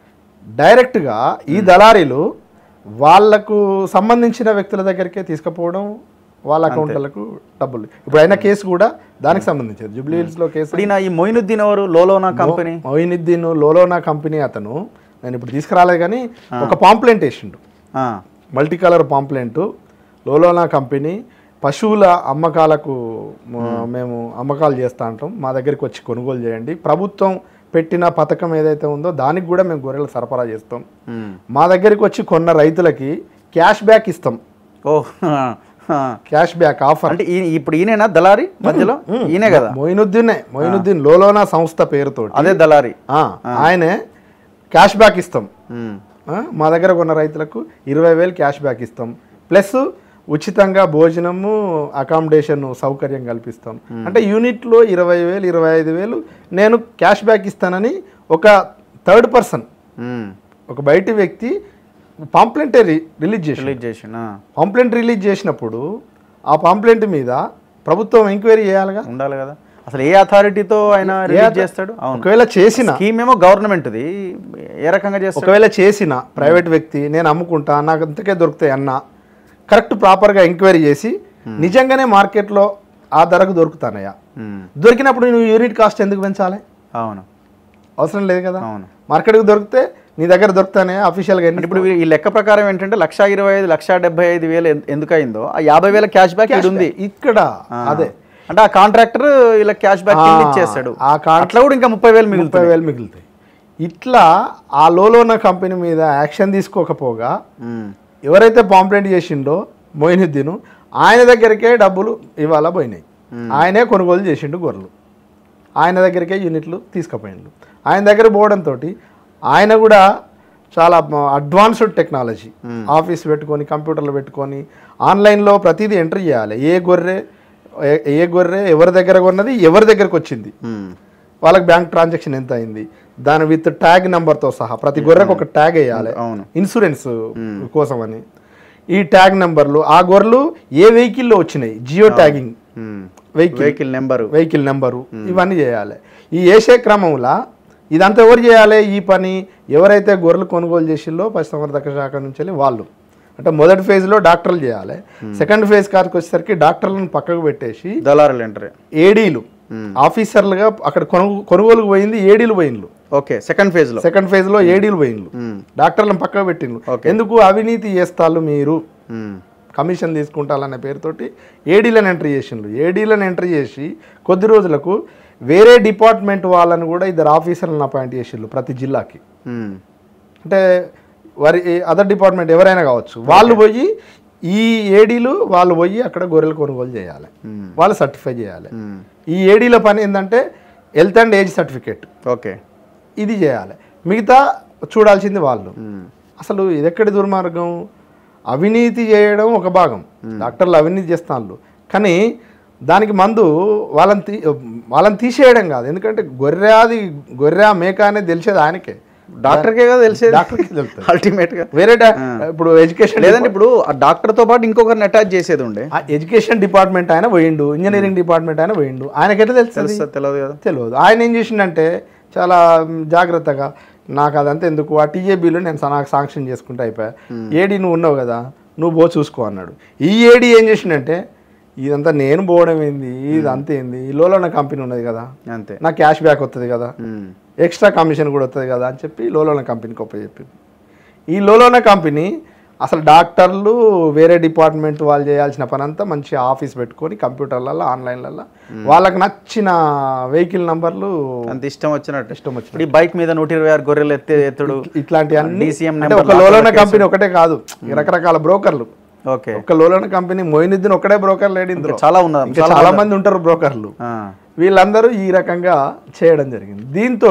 డైరెక్ట్గా ఈ దళారీలు వాళ్ళకు సంబంధించిన వ్యక్తుల దగ్గరికే తీసుకుపోవడం వాళ్ళ అకౌంట్లకు డబ్బులు ఇప్పుడు అయిన కేసు కూడా దానికి సంబంధించింది జూబ్లీ హిల్స్లో కేసు ఇప్పుడు ఈయన ఈ మొయినుద్దీన్ ఎవరు లోలోనా కంపెనీ మొయినుద్దీన్ లోలోనా కంపెనీ అతను నేను ఇప్పుడు తీసుకురాలేదు కానీ ఒక పాంప్లెంట్ వేసిండు ఆ, multi colour pamphlet Lolona company పశువుల అమ్మకాలకు మ- మేము అమ్మకాలు చేస్తూ ఉంటాం మా దగ్గరికి వచ్చి కొనుగోలు చేయండి ప్రభుత్వం పెట్టిన పథకం ఏదైతే ఉందో దానికి కూడా మేము గొర్రెలు సరఫరా చేస్తాం ఉమ్. మా దగ్గరికి వచ్చి కొన్న రైతులకి క్యాష్ బ్యాక్ ఇస్తాం ఓ ఆ, ఆ. క్యాష్ బ్యాక్ ఆఫర్ అంటే ఈ- ఇప్పుడు ఈయనేనా దళారి మధ్యలో ఈయనే కదా మొయినుద్దీనే మొయినుద్దీన్ లోలోనా సంస్థ పేరుతో అదే దళారి ఆయనే క్యాష్ బ్యాక్ ఇస్తాం ఉమ్. ఆ, మా దగ్గర కొన్న రైతులకు ఇరవై వేలు క్యాష్ బ్యాక్ ఇస్తాం ప్లస్ ఉచితంగా భోజనము అకామిడేషన్ సౌకర్యం కల్పిస్తాం అంటే యూనిట్లో ఇరవై వేలు ఇరవై ఐదు వేలు నేను క్యాష్ బ్యాక్ ఇస్తానని ఒక థర్డ్ పర్సన్ ఉమ్. ఒక బయటి వ్యక్తి పాంప్లెంటే రిలీజ్ చేసి రిలీజ్ చేసి ఆ. పాంప్లెంట్ రిలీజ్ చేసినప్పుడు ఆ పాంప్లెంట్ మీద ప్రభుత్వం ఎంక్వైరీ చేయాలిగా ఉండాలి కదా అసలు ఏ అథారిటీతో ఆయన రిలీజ్ చేస్తాడు అవును ఒకవేళ చేసిన స్కీమ్ ఏమో గవర్నమెంట్ది ఏ రకంగా చేస్తాడు ఒకవేళ చేసిన ప్రైవేట్ వ్యక్తి నేను అమ్ముకుంటా నాకు అంతకే దొరుకుతాయి అన్న కరెక్ట్ ప్రాపర్గా ఎంక్వైరీ చేసి నిజంగానే మార్కెట్లో ఆ ధరకు దొరుకుతానయ్యా ఉమ్. దొరికినప్పుడు నువ్వు యూనిట్ కాస్ట్ ఎందుకు పెంచాలి అవును అవసరం లేదు కదా అవును మార్కెట్కి దొరికితే నీ దగ్గర దొరుకుతానయ్యా అఫీషియల్గా అంటే ఇప్పుడు ఈ లెక్క ప్రకారం ఏంటంటే లక్ష ఇరవై ఐదు లక్ష డెబ్బై ఐదు వేలు ఎన్- ఎందుకు అయిందో ఆ యాభై వేల క్యాష్ బ్యాక్ ఇది ఉంది ఇక్కడ అదే అంటే ఆ కాంట్రాక్టర్ ఇలా క్యాష్ బ్యాక్ కింద ఇచ్చేస్తాడు ఆ కాన్ అట్లా కూడా ఇంకా ముప్పై వేలు ముప్పై మిగులుతాయి వేలు మిగులుతాయి ఇట్లా ఆ లోలోన కంపెనీ మీద యాక్షన్ తీసుకోకపోగా ఉమ్. ఎవరైతే పాంప్లెంట్ చేసిండో మొయినుద్దీన్ ఆయన దగ్గరికే డబ్బులు ఇవాళ పోయినాయి ఆయనే కొనుగోలు చేసిండు గొర్రెలు ఆయన దగ్గరికే యూనిట్లు తీసుకుపోయిండు ఆయన దగ్గర పోవడంతో ఆయన కూడా చాలా అడ్వాన్స్డ్ టెక్నాలజీ ఆఫీస్ పెట్టుకొని కంప్యూటర్లు పెట్టుకొని ఆన్లైన్లో ప్రతిదీ ఎంటర్ చేయాలి ఏ గొర్రె ఏ- ఏ గొర్రె ఎవరి దగ్గర కొన్నది ఎవరి దగ్గరకు వచ్చింది ఉమ్. వాళ్ళకి బ్యాంక్ ట్రాన్సాక్షన్ ఎంత అయింది దాని విత్ ట్యాగ్ నెంబర్తో సహా ప్రతి గొర్రెకు ఒక ట్యాగ్ వేయాలి అవును ఇన్సూరెన్స్ కోసం అని ఈ ట్యాగ్ నెంబర్లు ఆ గొర్రెలు ఏ వెహికల్లో వచ్చినాయి జియో ట్యాగింగ్ ఉమ్. Vehicle vehicle number vehicle number ఇవన్నీ చేయాలి ఈ వేసే క్రమంలో ఇదంతా ఎవరు చేయాలి ఈ పని ఎవరైతే గొర్రెలు కొనుగోలు చేసిల్లో పశుసంవర్ధక శాఖ నుంచి వెళ్ళి వాళ్ళు అంటే మొదటి ఫేజ్లో డాక్టర్లు చేయాలి సెకండ్ ఫేజ్ కాడికి వచ్చేసరికి డాక్టర్లను పక్కకు పెట్టేసి దళారులు ఎంటర్ ఏడీలు ఆఫీసర్లుగా అక్కడ కొనుగో కొనుగోలుకు పోయింది ఏడీలు పోయిండ్లు ఓకే సెకండ్ ఫేజ్ లో సెకండ్ ఫేజ్ లో ఏడీలు పోయిండ్లు ఉమ్. డాక్టర్లను పక్కకు పెట్టిండ్లు Okay. ఎందుకు అవినీతి చేస్తాళ్ళు మీరు ఉమ్. కమిషన్ తీసుకుంటాలనే పేరుతోటి ఏడీలను ఎంట్రీ చేసిండ్రు ఏడీలను ఎంట్రీ చేసి కొద్ది రోజులకు వేరే డిపార్ట్మెంట్ వాళ్ళని కూడా ఇద్దరు ఆఫీసర్లను అపాయింట్ చేసిండ్రు ప్రతి జిల్లాకి ఉమ్. అంటే వారి అదర్ డిపార్ట్మెంట్ ఎవరైనా కావచ్చు వాళ్ళు పోయి ఈ ఏడీలు వాళ్ళు పోయి అక్కడ గొర్రెలు కొనుగోలు చేయాలి ఉమ్. వాళ్ళు సర్టిఫై చేయాలి ఉమ్. ఈ ఏడీల పని ఏంటంటే health and age certificate okay ఇది చేయాలి మిగతా చూడాల్సింది వాళ్ళు ఉమ్. అసలు ఇది ఎక్కడి దుర్మార్గం అవినీతి చేయడం ఒక భాగం డాక్టర్లు అవినీతి చేస్తాను కానీ దానికి మందు వాళ్ళని తీ వాళ్ళని తీసేయడం కాదు ఎందుకంటే గొర్రెది గొర్రె మేక అనేది తెలిసేది ఆయనకే డాక్టర్కే కదా తెలిసేది డాక్టర్కి తెలుస్తుంది అల్టిమేట్ గా వేరే డా- ఇప్పుడు ఎడ్యుకేషన్ లేదంటే ఇప్పుడు ఆ డాక్టర్ తో పాటు ఇంకొకరిని అటాచ్ చేసేది ఉండే ఆ ఎడ్యుకేషన్ డిపార్ట్మెంట్ ఆయన పోయిండు ఇంజనీరింగ్ డిపార్ట్మెంట్ ఆయన పోయిండు ఆయనకైతే తెలుస్తుంది తెలుసా తెలియదు కదా తెలియదు ఆయన ఏం చేసిండంటే చాలా మ్, జాగ్రత్తగా నాకు అదంతా ఎందుకు ఆ టీఏబీలో నేను స- నాకు శాంక్షన్ చేసుకుంటే అయిపోయా ఏడి నువ్వు ఉన్నావు కదా నువ్వు పో చూసుకో అన్నాడు ఈ ఏడి ఏం చేసిండంటే ఇదంతా నేను పోవడం ఏంది ఇది అంతే ఏంది ఈ లోలోన కంపెనీ ఉన్నది కదా అంతే నాకు క్యాష్ బ్యాక్ వస్తుంది కదా ఉమ్. ఎక్స్ట్రా కమిషన్ కూడా వస్తుంది కదా అని చెప్పి లోలోన కంపెనీకి ఒప్ప చెప్పింది ఈ లోలోన కంపెనీ అసలు డాక్టర్లు వేరే డిపార్ట్మెంట్ వాళ్ళు చేయాల్సిన పని అంతా మంచి ఆఫీస్ పెట్టుకొని కంప్యూటర్లలో ఆన్లైన్లలో వాళ్ళకి నచ్చిన వెహికల్ నంబర్లు అంత ఇష్టం వచ్చినట్టు ఇష్టం వచ్చిన ఇప్పుడు ఈ బైక్ మీద నూట ఇరవై ఆరు గొర్రెలు ఎత్తే ఎత్తుడు ఇట్లాంటి అన్ని DCM అంటే నెంబర్ ఒక లోలోన కంపెనీ ఒకటే కాదు ఈ రకరకాల బ్రోకర్లు ఓకే ఒక లోలోన కంపెనీ మొయినుద్దీన్ ఒకటే బ్రోకర్ లేడు ఇందులో చాలా ఉన్నది ఇంకా చాలా మంది ఉంటారు బ్రోకర్లు ఆ. వీళ్ళందరూ ఈ రకంగా చేయడం జరిగింది దీంతో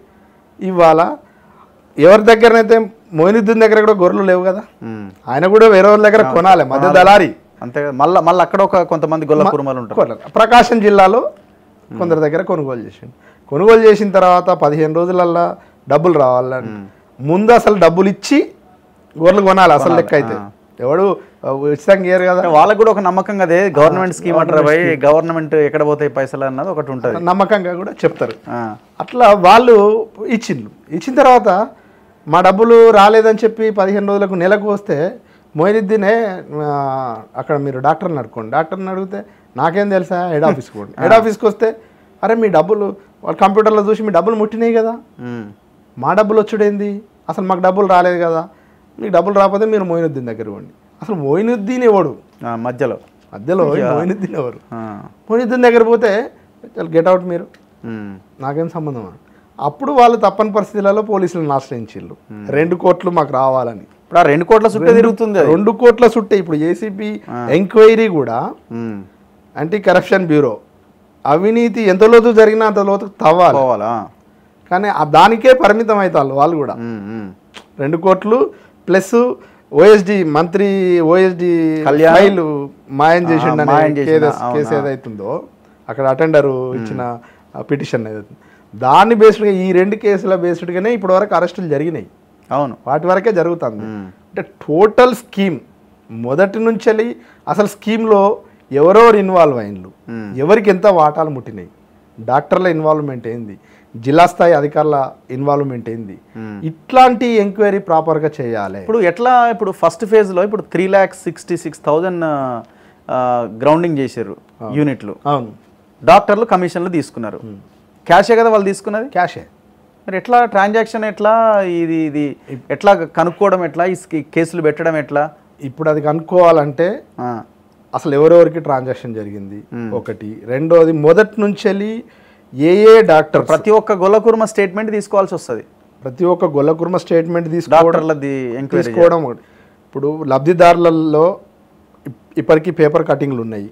ఇవాళ ఎవరి దగ్గరనైతే మోయినుద్దీన్ దగ్గర కూడా గొర్రెలు లేవు కదా ఉమ్. ఆయన కూడా వేరే వాళ్ళ దగ్గర కొనాలి మధ్య దళారి అంతే కదా మళ్ళీ మళ్ళీ అక్కడ ఒక కొంతమంది గొల్ల కురుమలు ఉంటారు కొనాలి ప్రకాశం జిల్లాలో కొందరి దగ్గర కొనుగోలు చేసిండు కొనుగోలు చేసిన తర్వాత పదిహేను రోజులల్లా డబ్బులు రావాలని ముందు అసలు డబ్బులు ఇచ్చి గొర్రెలు కొనాలి అసలు లెక్క అయితే ఎవడు ఆ, ఉచితంగా ఇయ్యరు కదా అంటే వాళ్ళకు కూడా ఒక నమ్మకం అదే గవర్నమెంట్ స్కీమ్ అంటారా భయ్ గవర్నమెంట్ ఎక్కడ పోతాయి పైసలు అన్నది ఒకటి ఉంటుంది నమ్మకంగా కూడా చెప్తారు అట్లా వాళ్ళు ఇచ్చిండ్రు ఇచ్చిన తర్వాత మా డబ్బులు రాలేదని చెప్పి పదిహేను రోజులకు నెలకు వస్తే మొయినుద్దీనే ఆ, అక్కడ మీరు డాక్టర్ని అడుకోండి డాక్టర్ని అడిగితే నాకేం తెలుసా హెడ్ ఆఫీస్కి పోండి హెడ్ ఆఫీస్కి వస్తే అరే మీ డబ్బులు వాళ్ళు కంప్యూటర్లో చూసి మీ డబ్బులు ముట్టినాయి కదా మా డబ్బులు వచ్చుడేంది అసలు మాకు డబ్బులు రాలేదు కదా మీకు డబ్బులు రాకపోతే మీరు మోయినుద్దీన్ దగ్గర ఇవ్వండి అసలు మోయినుద్దీన్ ఎవడు మధ్యలో మధ్యలో మోయినుద్దీన్ ఎవరు ఆ. మోయినుద్దీన్ దగ్గర పోతే గెట్ అవుట్ మీరు ఉమ్. నాకేం సంబంధం అని అప్పుడు వాళ్ళు తప్పని పరిస్థితులలో పోలీసులను ఆశ్రయించిళ్ళు రెండు కోట్లు మాకు రావాలని ఇప్పుడు ఆ రెండు కోట్ల చుట్టే తిరుగుతుంది అది రెండు కోట్ల చుట్టే ఇప్పుడు ఏసీపీ ఎంక్వైరీ కూడా ఉమ్. యాంటీ కరప్షన్ బ్యూరో అవినీతి ఎంత లోతు జరిగినా అంత లోతు తవ్వాలి పోవాలా కానీ ఆ దానికే పరిమితం అవుతారు వాళ్ళు కూడా ఉమ్, ఉమ్. రెండు కోట్లు ప్లస్ ఓఎస్డి మంత్రి ఓఎస్డి కళ్యాణ్. ఫైల్ మాయం చేసిండనే మాయం చేసిండా? కేసు అవునా? కేసు ఏదైతుందో అక్కడ అటెండర్ ఇచ్చిన పిటిషన్ ఏదైతే దాన్ని బేస్డ్గా ఈ రెండు కేసుల బేస్డ్గానే ఇప్పటి వరకు అరెస్టులు జరిగినాయి అవును వాటి వరకే జరుగుతుంది మ్మ్. అంటే టోటల్ స్కీమ్ మొదటి నుంచి అసలు స్కీమ్లో ఎవరెవరు ఇన్వాల్వ్ అయినలు మ్మ్. ఎవరికి ఎంత వాటాలు ముట్టినాయి డాక్టర్ల ఇన్వాల్వ్మెంట్ ఏంది జిల్లా స్థాయి అధికారుల ఇన్వాల్వ్మెంట్ ఏంది మ్మ్. ఇట్లాంటి ఎంక్వైరీ ప్రాపర్గా చేయాలి ఇప్పుడు ఎట్లా ఇప్పుడు ఫస్ట్ ఫేజ్లో ఇప్పుడు three lakhs sixty six thousand grounding చేశారు యూనిట్లు అవును డాక్టర్లు కమిషన్లు తీసుకున్నారు క్యాషే కదా వాళ్ళు తీసుకున్నది క్యాషే మరి ఎట్లా ట్రాన్సాక్షన్ ఎట్లా ఇది ఇది ఎట్లా కనుక్కోవడం ఎట్లా ఈ స్కి- కేసులు పెట్టడం ఎట్లా ఇప్పుడు అది కనుక్కోవాలంటే ఆ, అసలు ఎవరెవరికి ట్రాన్సాక్షన్ జరిగింది ఒకటి రెండోది మొదటి నుంచి ఏ ఏ డాక్టర్ ప్రతి ఒక్క గొల్లకుర్మ స్టేట్మెంట్ తీసుకోవాల్సి వస్తుంది ప్రతి ఒక్క గొల్లకుర్మ స్టేట్మెంట్ తీసుకోవడం డాక్టర్లది ఎంక్వైరీ తీసుకోవడం ఒకటి. ఇప్పుడు లబ్ధిదారులలో ఇప్- ఇప్పటికీ పేపర్ కటింగ్లు ఉన్నాయి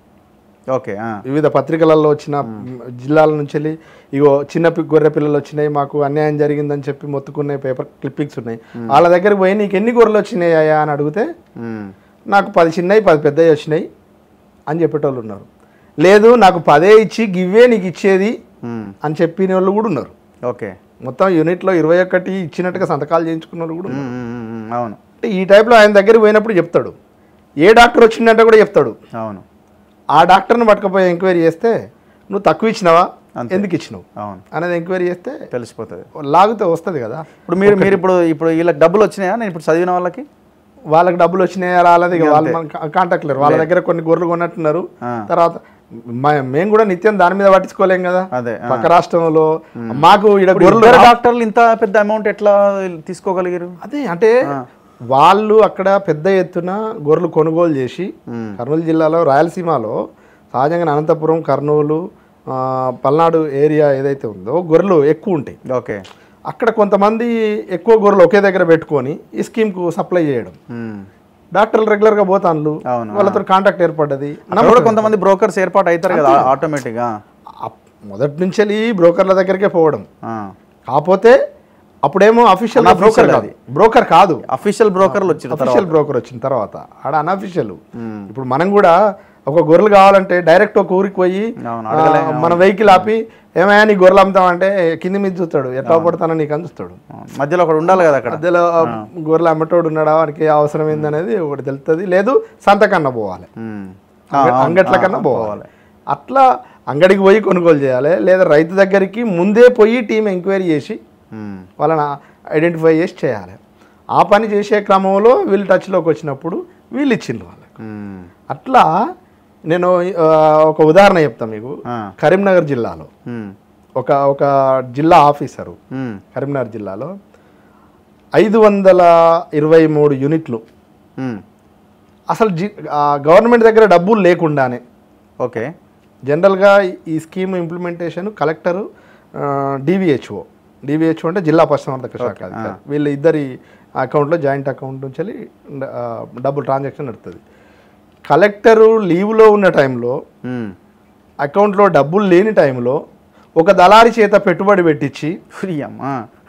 ఓకే ఆ, వివిధ పత్రికలలో వచ్చిన జిల్లాల నుంచి వెళ్ళి ఇగో చిన్న పి- గొర్రె పిల్లలు వచ్చినాయి మాకు అన్యాయం జరిగిందని చెప్పి మొత్తుకునే పేపర్ క్లిప్పింగ్స్ ఉన్నాయి వాళ్ళ దగ్గరికి పోయి నీకు ఎన్ని గొర్రెలు వచ్చినాయా అని అడిగితే ఉమ్, నాకు పది చిన్నవి పది పెద్దవి వచ్చినాయి అని చెప్పేటోళ్ళు ఉన్నారు లేదు నాకు పదే ఇచ్చి గివ్వే నీకు ఇచ్చేది ఉమ్, అని చెప్పిన వాళ్ళు కూడా ఉన్నారు ఓకే మొత్తం యూనిట్లో ఇరవై ఒక్కటి ఇచ్చినట్టుగా సంతకాలు చేయించుకున్న వాళ్ళు కూడా ఉన్నారు ఉమ్, ఉమ్, ఉమ్, ఉమ్, అవును అంటే ఈ టైప్లో ఆయన దగ్గరికి పోయినప్పుడు చెప్తాడు ఏ డాక్టర్ వచ్చిందంటే కూడా చెప్తాడు అవును ఆ డాక్టర్ని పట్టుకపోయి ఎంక్వైరీ చేస్తే నువ్వు తక్కువ ఇచ్చినావా ఎందుకు ఇచ్చినావు అవును అనేది ఎంక్వైరీ చేస్తే తెలిసిపోతుంది లాగితే వస్తుంది కదా ఇప్పుడు మీరు మీరు ఇప్పుడు ఇప్పుడు వీళ్ళకి డబ్బులు వచ్చినాయా నేను ఇప్పుడు చదివిన వాళ్ళకి వాళ్ళకి డబ్బులు వచ్చినాయా రాలేదు ఇక వాళ్ళు మన కాంటాక్ట్ లేరు వాళ్ళ దగ్గర కొన్ని గొర్రెలు కొన్నట్టున్నారు ఆ. తర్వాత మ- మేము కూడా నిత్యం దాని మీద పట్టించుకోలేం కదా అదే ఆ. పక్క రాష్ట్రంలో మాకు ఇక్కడ ఇప్పుడు గొర్రెలు ఇద్దరు డాక్టర్లు ఇంత పెద్ద అమౌంట్ ఎట్లా తీసుకోగలిగారు అదే అంటే వాళ్ళు అక్కడ పెద్ద ఎత్తున గొర్రెలు కొనుగోలు చేసి మ్మ్. కర్నూలు జిల్లాలో రాయలసీమలో సహజంగా అనంతపురం కర్నూలు ఆ, పల్నాడు ఏరియా ఏదైతే ఉందో గొర్రెలు ఎక్కువ ఉంటాయి ఓకే అక్కడ కొంతమంది ఎక్కువ గొర్రెలు ఒకే దగ్గర పెట్టుకొని ఈ స్కీమ్కు సప్లై చేయడం ఉమ్. డాక్టర్లు రెగ్యులర్గా పోతాన్లు అవును. వాళ్ళతో కాంటాక్ట్ ఏర్పడ్డది అక్కడ కూడా కొంతమంది బ్రోకర్స్ ఏర్పాటు అవుతారు కదా ఆటోమేటిక్గా అప్- మొదటి నుంచి బ్రోకర్ల దగ్గరికే పోవడం కాకపోతే అప్పుడేమో అఫీషియల్ Unofficial బ్రోకర్ కాదు బ్రోకర్ కాదు అఫీషియల్ బ్రోకర్లు వచ్చిన తర్వాత అఫీషియల్ బ్రోకర్ వచ్చిన తర్వాత ఆడ అనఫీషియల్ ఇప్పుడు మనం కూడా ఒక గొర్రెలు కావాలంటే డైరెక్ట్ ఒక ఊరికి పోయి అవును, ఆ, మన వెహికల్ ఆపి ఏమైనా నీ గొర్రెలు అమ్ముతామంటే కింది మీద చూస్తాడు ఎట్లా పడతానో నీకు అందిస్తాడు మధ్యలో ఒకడు ఉండాలి కదా అక్కడ మధ్యలో గొర్రెలు అమ్మటోడు ఉన్నాడా వానికి అవసరం ఏందనేది ఒకటి తెలుస్తుంది లేదు సంతకన్నా పోవాలి ఉమ్. అంగ- అంగట్ల కన్నా పోవాలి అట్లా అంగడికి పోయి కొనుగోలు చేయాలి లేదా రైతు దగ్గరికి ముందే పోయి టీం ఎంక్వైరీ చేసి ఉమ్. వాళ్ళని ఐడెంటిఫై చేసి చేయాలి ఆ పని చేసే క్రమంలో వీళ్ళు టచ్లోకి వచ్చినప్పుడు వీళ్ళు ఇచ్చిండ్రు వాళ్ళకి ఉమ్. అట్లా నేను ఆ, ఒక ఉదాహరణ చెప్తాను మీకు ఆ. కరీంనగర్ జిల్లాలో ఉమ్. ఒక ఒక జిల్లా ఆఫీసరు ఉమ్. కరీంనగర్ జిల్లాలో ఐదు వందల ఇరవై మూడు యూనిట్లు ఉమ్. అసలు జి ఆ, గవర్నమెంట్ దగ్గర డబ్బులు లేకుండానే ఓకే జనరల్గా ఈ స్కీమ్ ఇంప్లిమెంటేషన్ కలెక్టరు డివిహెచ్ఓ డివిహెచ్ఓ అంటే జిల్లా పశుసంవర్ధక శాఖ అధికారి వీళ్ళ ఇద్దరి అకౌంట్లో జాయింట్ అకౌంట్ నుంచి వెళ్ళి, ఆ, డబ్బులు ట్రాన్సాక్షన్ నడుస్తుంది కలెక్టరు లీవ్లో ఉన్న టైంలో ఉమ్. అకౌంట్లో డబ్బులు లేని టైంలో ఒక దళారి చేత పెట్టుబడి పెట్టించి ఫ్రీ అమ్మా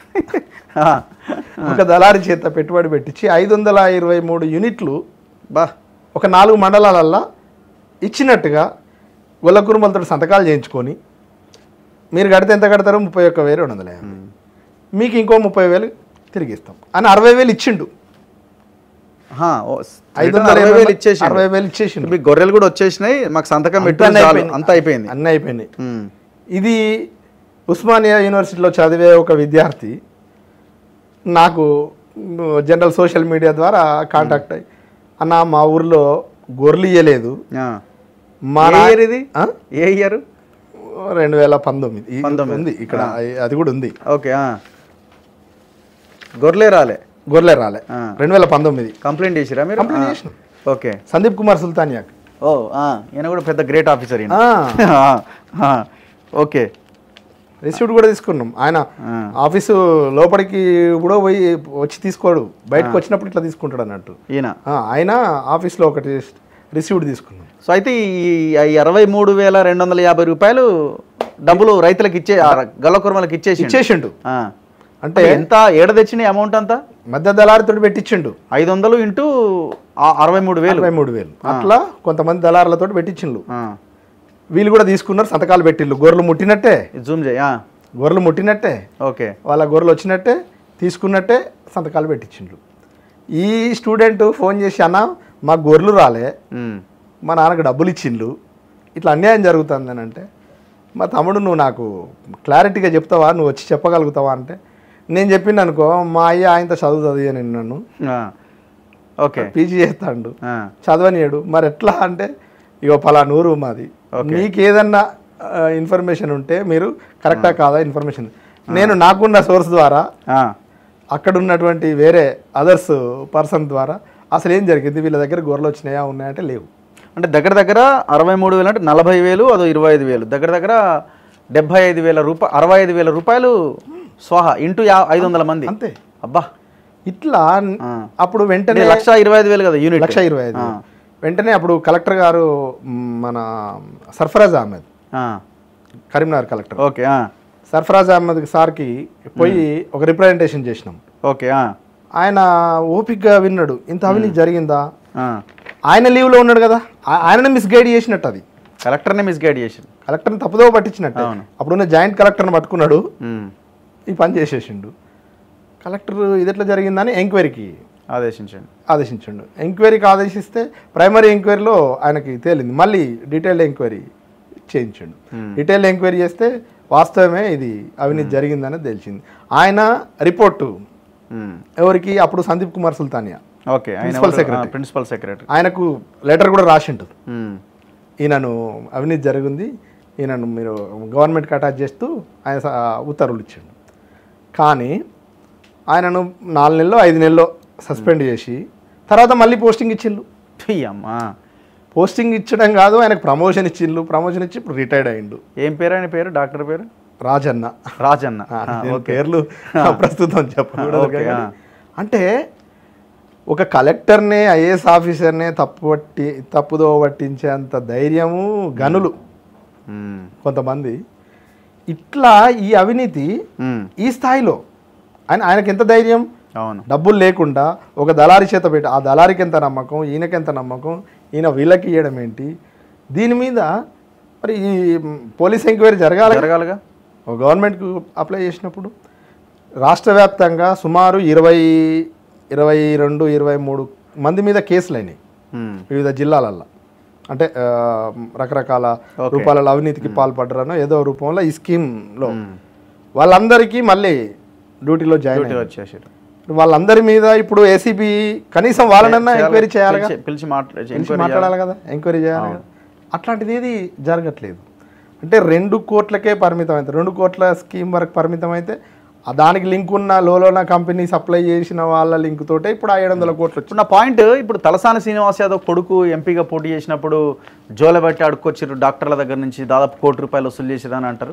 ఆ. ఒక దళారి చేత పెట్టుబడి పెట్టించి ఐదు వందల ఇరవై మూడు యూనిట్లు బా ఒక నాలుగు మండలాలల్లో ఇచ్చినట్టుగా గొల్ల కురుమలతో సంతకాలు చేయించుకొని మీరు కడితే ఎంత కడతారు ముప్పై ఒక్క వేలు రెండు వందల యాభై మీకు ఇంకో ముప్పై వేలు తిరిగి ఇస్తాం అని అరవై వేలు ఇచ్చిండు ఆహా, ఓ, ఐదు రిటర్న్ వందల అరవై ఇరవై వేలు ఇచ్చేసి అరవై వేలు ఇచ్చేసిండు మీ గొర్రెలు కూడా వచ్చేసినాయి మాకు సంతకం అంతా పెట్టు అన్నీ చాలు. అయిపోయింది. అంతా అయిపోయింది అన్నీ అయిపోయినాయి ఉమ్. ఇది ఉస్మానియా యూనివర్సిటీలో చదివే ఒక విద్యార్థి నాకు జనరల్ సోషల్ మీడియా ద్వారా కాంటాక్ట్ అయ్యి అన్న మా ఊర్లో గొర్రెలు ఇయ్యలేదు ఆ. మా ఏ నా- ఇయర్ ఇది ఆ? ఏ ఇయర్ రెండు వేల పంతొమ్మిది ఈ- పంతొమ్మిది. ఉంది ఇక్కడ అది కూడా ఉంది ఓకే ఆ. గొర్రెలే రాలే గొర్రెలే రాలే ఆ. రెండు వేల పంతొమ్మిది కంప్లైంట్ చేసిరా మీరు కంప్లైంట్ ఆ. చేసినాం. ఓకే సందీప్ కుమార్ సుల్తానియాక్ ఓ ఆ, ఈయన కూడా పెద్ద గ్రేట్ ఆఫీసర్ ఈయన ఆ, ఆ, ఆ. ఓకే రిసీప్ట్ కూడా తీసుకున్నాం ఆయన ఆ. ఆఫీసు లోపలికి కూడా పోయి వచ్చి తీసుకోడు బయటకు వచ్చినప్పుడు ఇట్లా తీసుకుంటాడు అన్నట్టు ఈయన ఆ, ఆయన ఆఫీస్లో ఒకటి రిసీవ్డ్ తీసుకున్నాం సో అయితే ఈ ఈ అరవై మూడు వేల రెండు వందల యాభై రూపాయలు డబ్బులు రైతులకు ఇచ్చే ఆ గల్ల కుర్మలకు ఇచ్చేసి ఇచ్చేసిండు అంటే అంటే ఎంత ఏడ తెచ్చిన అమౌంట్ అంతా మధ్య దళారితో పెట్టించిండు ఐదు వందలు ఇంటూ ఆ అరవై మూడు వేలు ఇరవై మూడు వేలు అట్లా కొంతమంది దళారులతో పెట్టించిండు ఆ. వీళ్ళు కూడా తీసుకున్నారు సంతకాలు పెట్టిండు గొర్రెలు ముట్టినట్టే ఇది జూమ్ చేయి ఆ. గొర్రెలు ముట్టినట్టే ఓకే వాళ్ళ గొర్రెలు వచ్చినట్టే తీసుకున్నట్టే సంతకాలు పెట్టించిండు ఈ స్టూడెంట్ ఫోన్ చేసి అన్న మా గొర్రెలు రాలే ఉమ్. మా నాన్నకు డబ్బులు ఇచ్చిండ్లు ఇట్లా అన్యాయం జరుగుతుంది అని అంటే మా తమ్ముడు నువ్వు నాకు క్లారిటీగా చెప్తావా నువ్వు వచ్చి చెప్పగలుగుతావా అంటే నేను చెప్పిండు అనుకో మా అయ్య ఆయనతో చదువు చదివి అని నన్ను ఆ. ఓకే పీజీ చేస్తాడు ఆ. చదవనీయడు మరి ఎట్లా అంటే ఇగో పలానా ఊరు మాది మీకు ఏదన్నా ఇన్ఫర్మేషన్ ఉంటే మీరు కరెక్టా కాదా ఇన్ఫర్మేషన్ నేను నాకున్న సోర్స్ ద్వారా ఆ. అక్కడ ఉన్నటువంటి వేరే అదర్స్ పర్సన్ ద్వారా అసలు ఏం జరిగింది వీళ్ళ దగ్గర గొర్రెలు వచ్చినాయా ఉన్నాయంటే లేవు అంటే దగ్గర దగ్గర అరవై మూడు వేలు అంటే నలభై వేలు అదో ఇరవై ఐదు వేలు దగ్గర దగ్గర డెబ్బై ఐదు వేల రూపాయ అరవై ఐదు వేల రూపాయలు స్వాహ ఇంటూ యా ఐదు వందల మంది అంతే అబ్బా ఇట్లా ఆ. అప్పుడు వెంటనే అంటే లక్ష ఇరవై ఐదు వేలు కదా యూనిట్ లక్ష ఇరవై ఐదు వెంటనే అప్పుడు కలెక్టర్ గారు మ్, మన సర్ఫరాజ్ అహ్మద్ ఆ. కరీంనగర్ కలెక్టర్ ఓకే ఆ. సర్ఫరాజ్ అహ్మద్ సార్కి పోయి ఒక రిప్రజెంటేషన్ చేసినాం ఓకే ఆ. ఆయన ఓపిక్గా విన్నాడు ఇంత అవినీతి జరిగిందా ఆ. ఆయన లీవ్లో ఉన్నాడు కదా ఆ- ఆయననే మిస్గైడ్ చేసినట్టు అది కలెక్టర్నే మిస్గైడ్ చేసింది కలెక్టర్ని తప్పుదో పట్టించినట్టు అవును. అప్పుడున్న జాయింట్ కలెక్టర్ని పట్టుకున్నాడు ఉమ్. ఈ పని చేసేసిండు కలెక్టర్ ఇది ఎట్లా జరిగిందని ఎంక్వైరీకి ఆదేశించండి ఆదేశించండు ఎంక్వైరీకి ఆదేశిస్తే ప్రైమరీ ఎంక్వైరీలో ఆయనకి తేలింది మళ్ళీ డీటెయిల్డ్ ఎంక్వైరీ చేయించండు డీటెయిల్డ్ ఎంక్వైరీ చేస్తే వాస్తవమే ఇది అవినీతి జరిగిందని తెలిసింది ఆయన రిపోర్టు ఉమ్. ఎవరికి అప్పుడు సందీప్ కుమార్ సుల్తానియా ఓకే ఆయన Principal ఎవరు? secretary. ఆ, ప్రిన్సిపల్ సెక్రటరీ ఆయనకు లెటర్ కూడా రాసిండు ఉమ్. ఈయనను అవినీతి జరిగింది ఈయనను మీరు గవర్నమెంట్కి అటాచ్ చేస్తూ ఆయన స- ఉత్తర్వులు ఇచ్చిండు కానీ ఆయనను నాలుగు నెలలు ఐదు నెలలు సస్పెండ్ చేసి తర్వాత మళ్ళీ పోస్టింగ్ ఇచ్చిండు ఫీ అమ్మా పోస్టింగ్ ఇచ్చడం కాదు ఆయనకు ప్రమోషన్ ఇచ్చిండు ప్రమోషన్ ఇచ్చి ఇప్పుడు రిటైర్డ్ అయిండు ఏం పేరు ఆయన పేరు డాక్టర్ పేరు రాజన్న రాజన్న ఆ, ఆ, నేను ఓకే పేర్లు ప్రస్తుతం చెప్పకూడదు ఓకే, కానీ. ఆ. అంటే ఒక కలెక్టర్నే ఐఏఎస్ ఆఫీసర్నే తప్పు పట్టి తప్పుదో పట్టించేంత ధైర్యము గనులు ఉమ్. కొంతమంది ఇట్లా ఈ అవినీతి ఉమ్. ఈ స్థాయిలో ఆయన ఆయనకి ఎంత ధైర్యం అవును డబ్బులు లేకుండా ఒక దళారి చేత పెట్టి ఆ దళారికి ఎంత నమ్మకం ఈయనకి ఎంత నమ్మకం ఈయన వీళ్ళకి ఇవ్వడం ఏంటి దీని మీద మరి ఈ పోలీస్ ఎంక్వైరీ జరగాలి జరగాలిగా ఒక గవర్నమెంట్కు అప్లై చేసినప్పుడు రాష్ట్ర వ్యాప్తంగా సుమారు ఇరవై ఇరవై రెండు ఇరవై మూడు మంది మీద కేసులు అయినాయి ఉమ్. వివిధ జిల్లాలల్లో అంటే ఆ, రకరకాల రూపాలలో అవినీతికి పాల్పడ్డారనో ఏదో రూపంలో ఈ స్కీమ్లో వాళ్ళందరికీ మళ్ళీ డ్యూటీలో జాయిన్ డ్యూటీ అయ్యారు వచ్చేసారు వాళ్ళందరి మీద ఇప్పుడు ఏసీబీ కనీసం వాళ్ళనన్నా ఎంక్వైరీ చేయాలి కదా పిలిచి- పిలిచి మాట్లా పిలిచి మాట్లాడాలి కదా ఎంక్వైరీ చేయాలి కదా అట్లాంటిది ఏది జరగట్లేదు అంటే రెండు కోట్లకే పరిమితం అయితే రెండు కోట్ల స్కీమ్ వరకు పరిమితం అయితే ఆ దానికి లింక్ ఉన్న లోలోన కంపెనీ సప్లై చేసిన వాళ్ళ లింక్ తోటే ఇప్పుడు ఆ ఏడు వందల కోట్లు ఇప్పుడు నా పాయింట్ ఇప్పుడు తలసాని శ్రీనివాస్ యాదవ్ కొడుకు ఎంపీగా పోటీ చేసినప్పుడు జోలబట్టి అడుక్కొచ్చారు డాక్టర్ల దగ్గర నుంచి దాదాపు కోటి రూపాయలు వసూలు చేసిరని అంటారు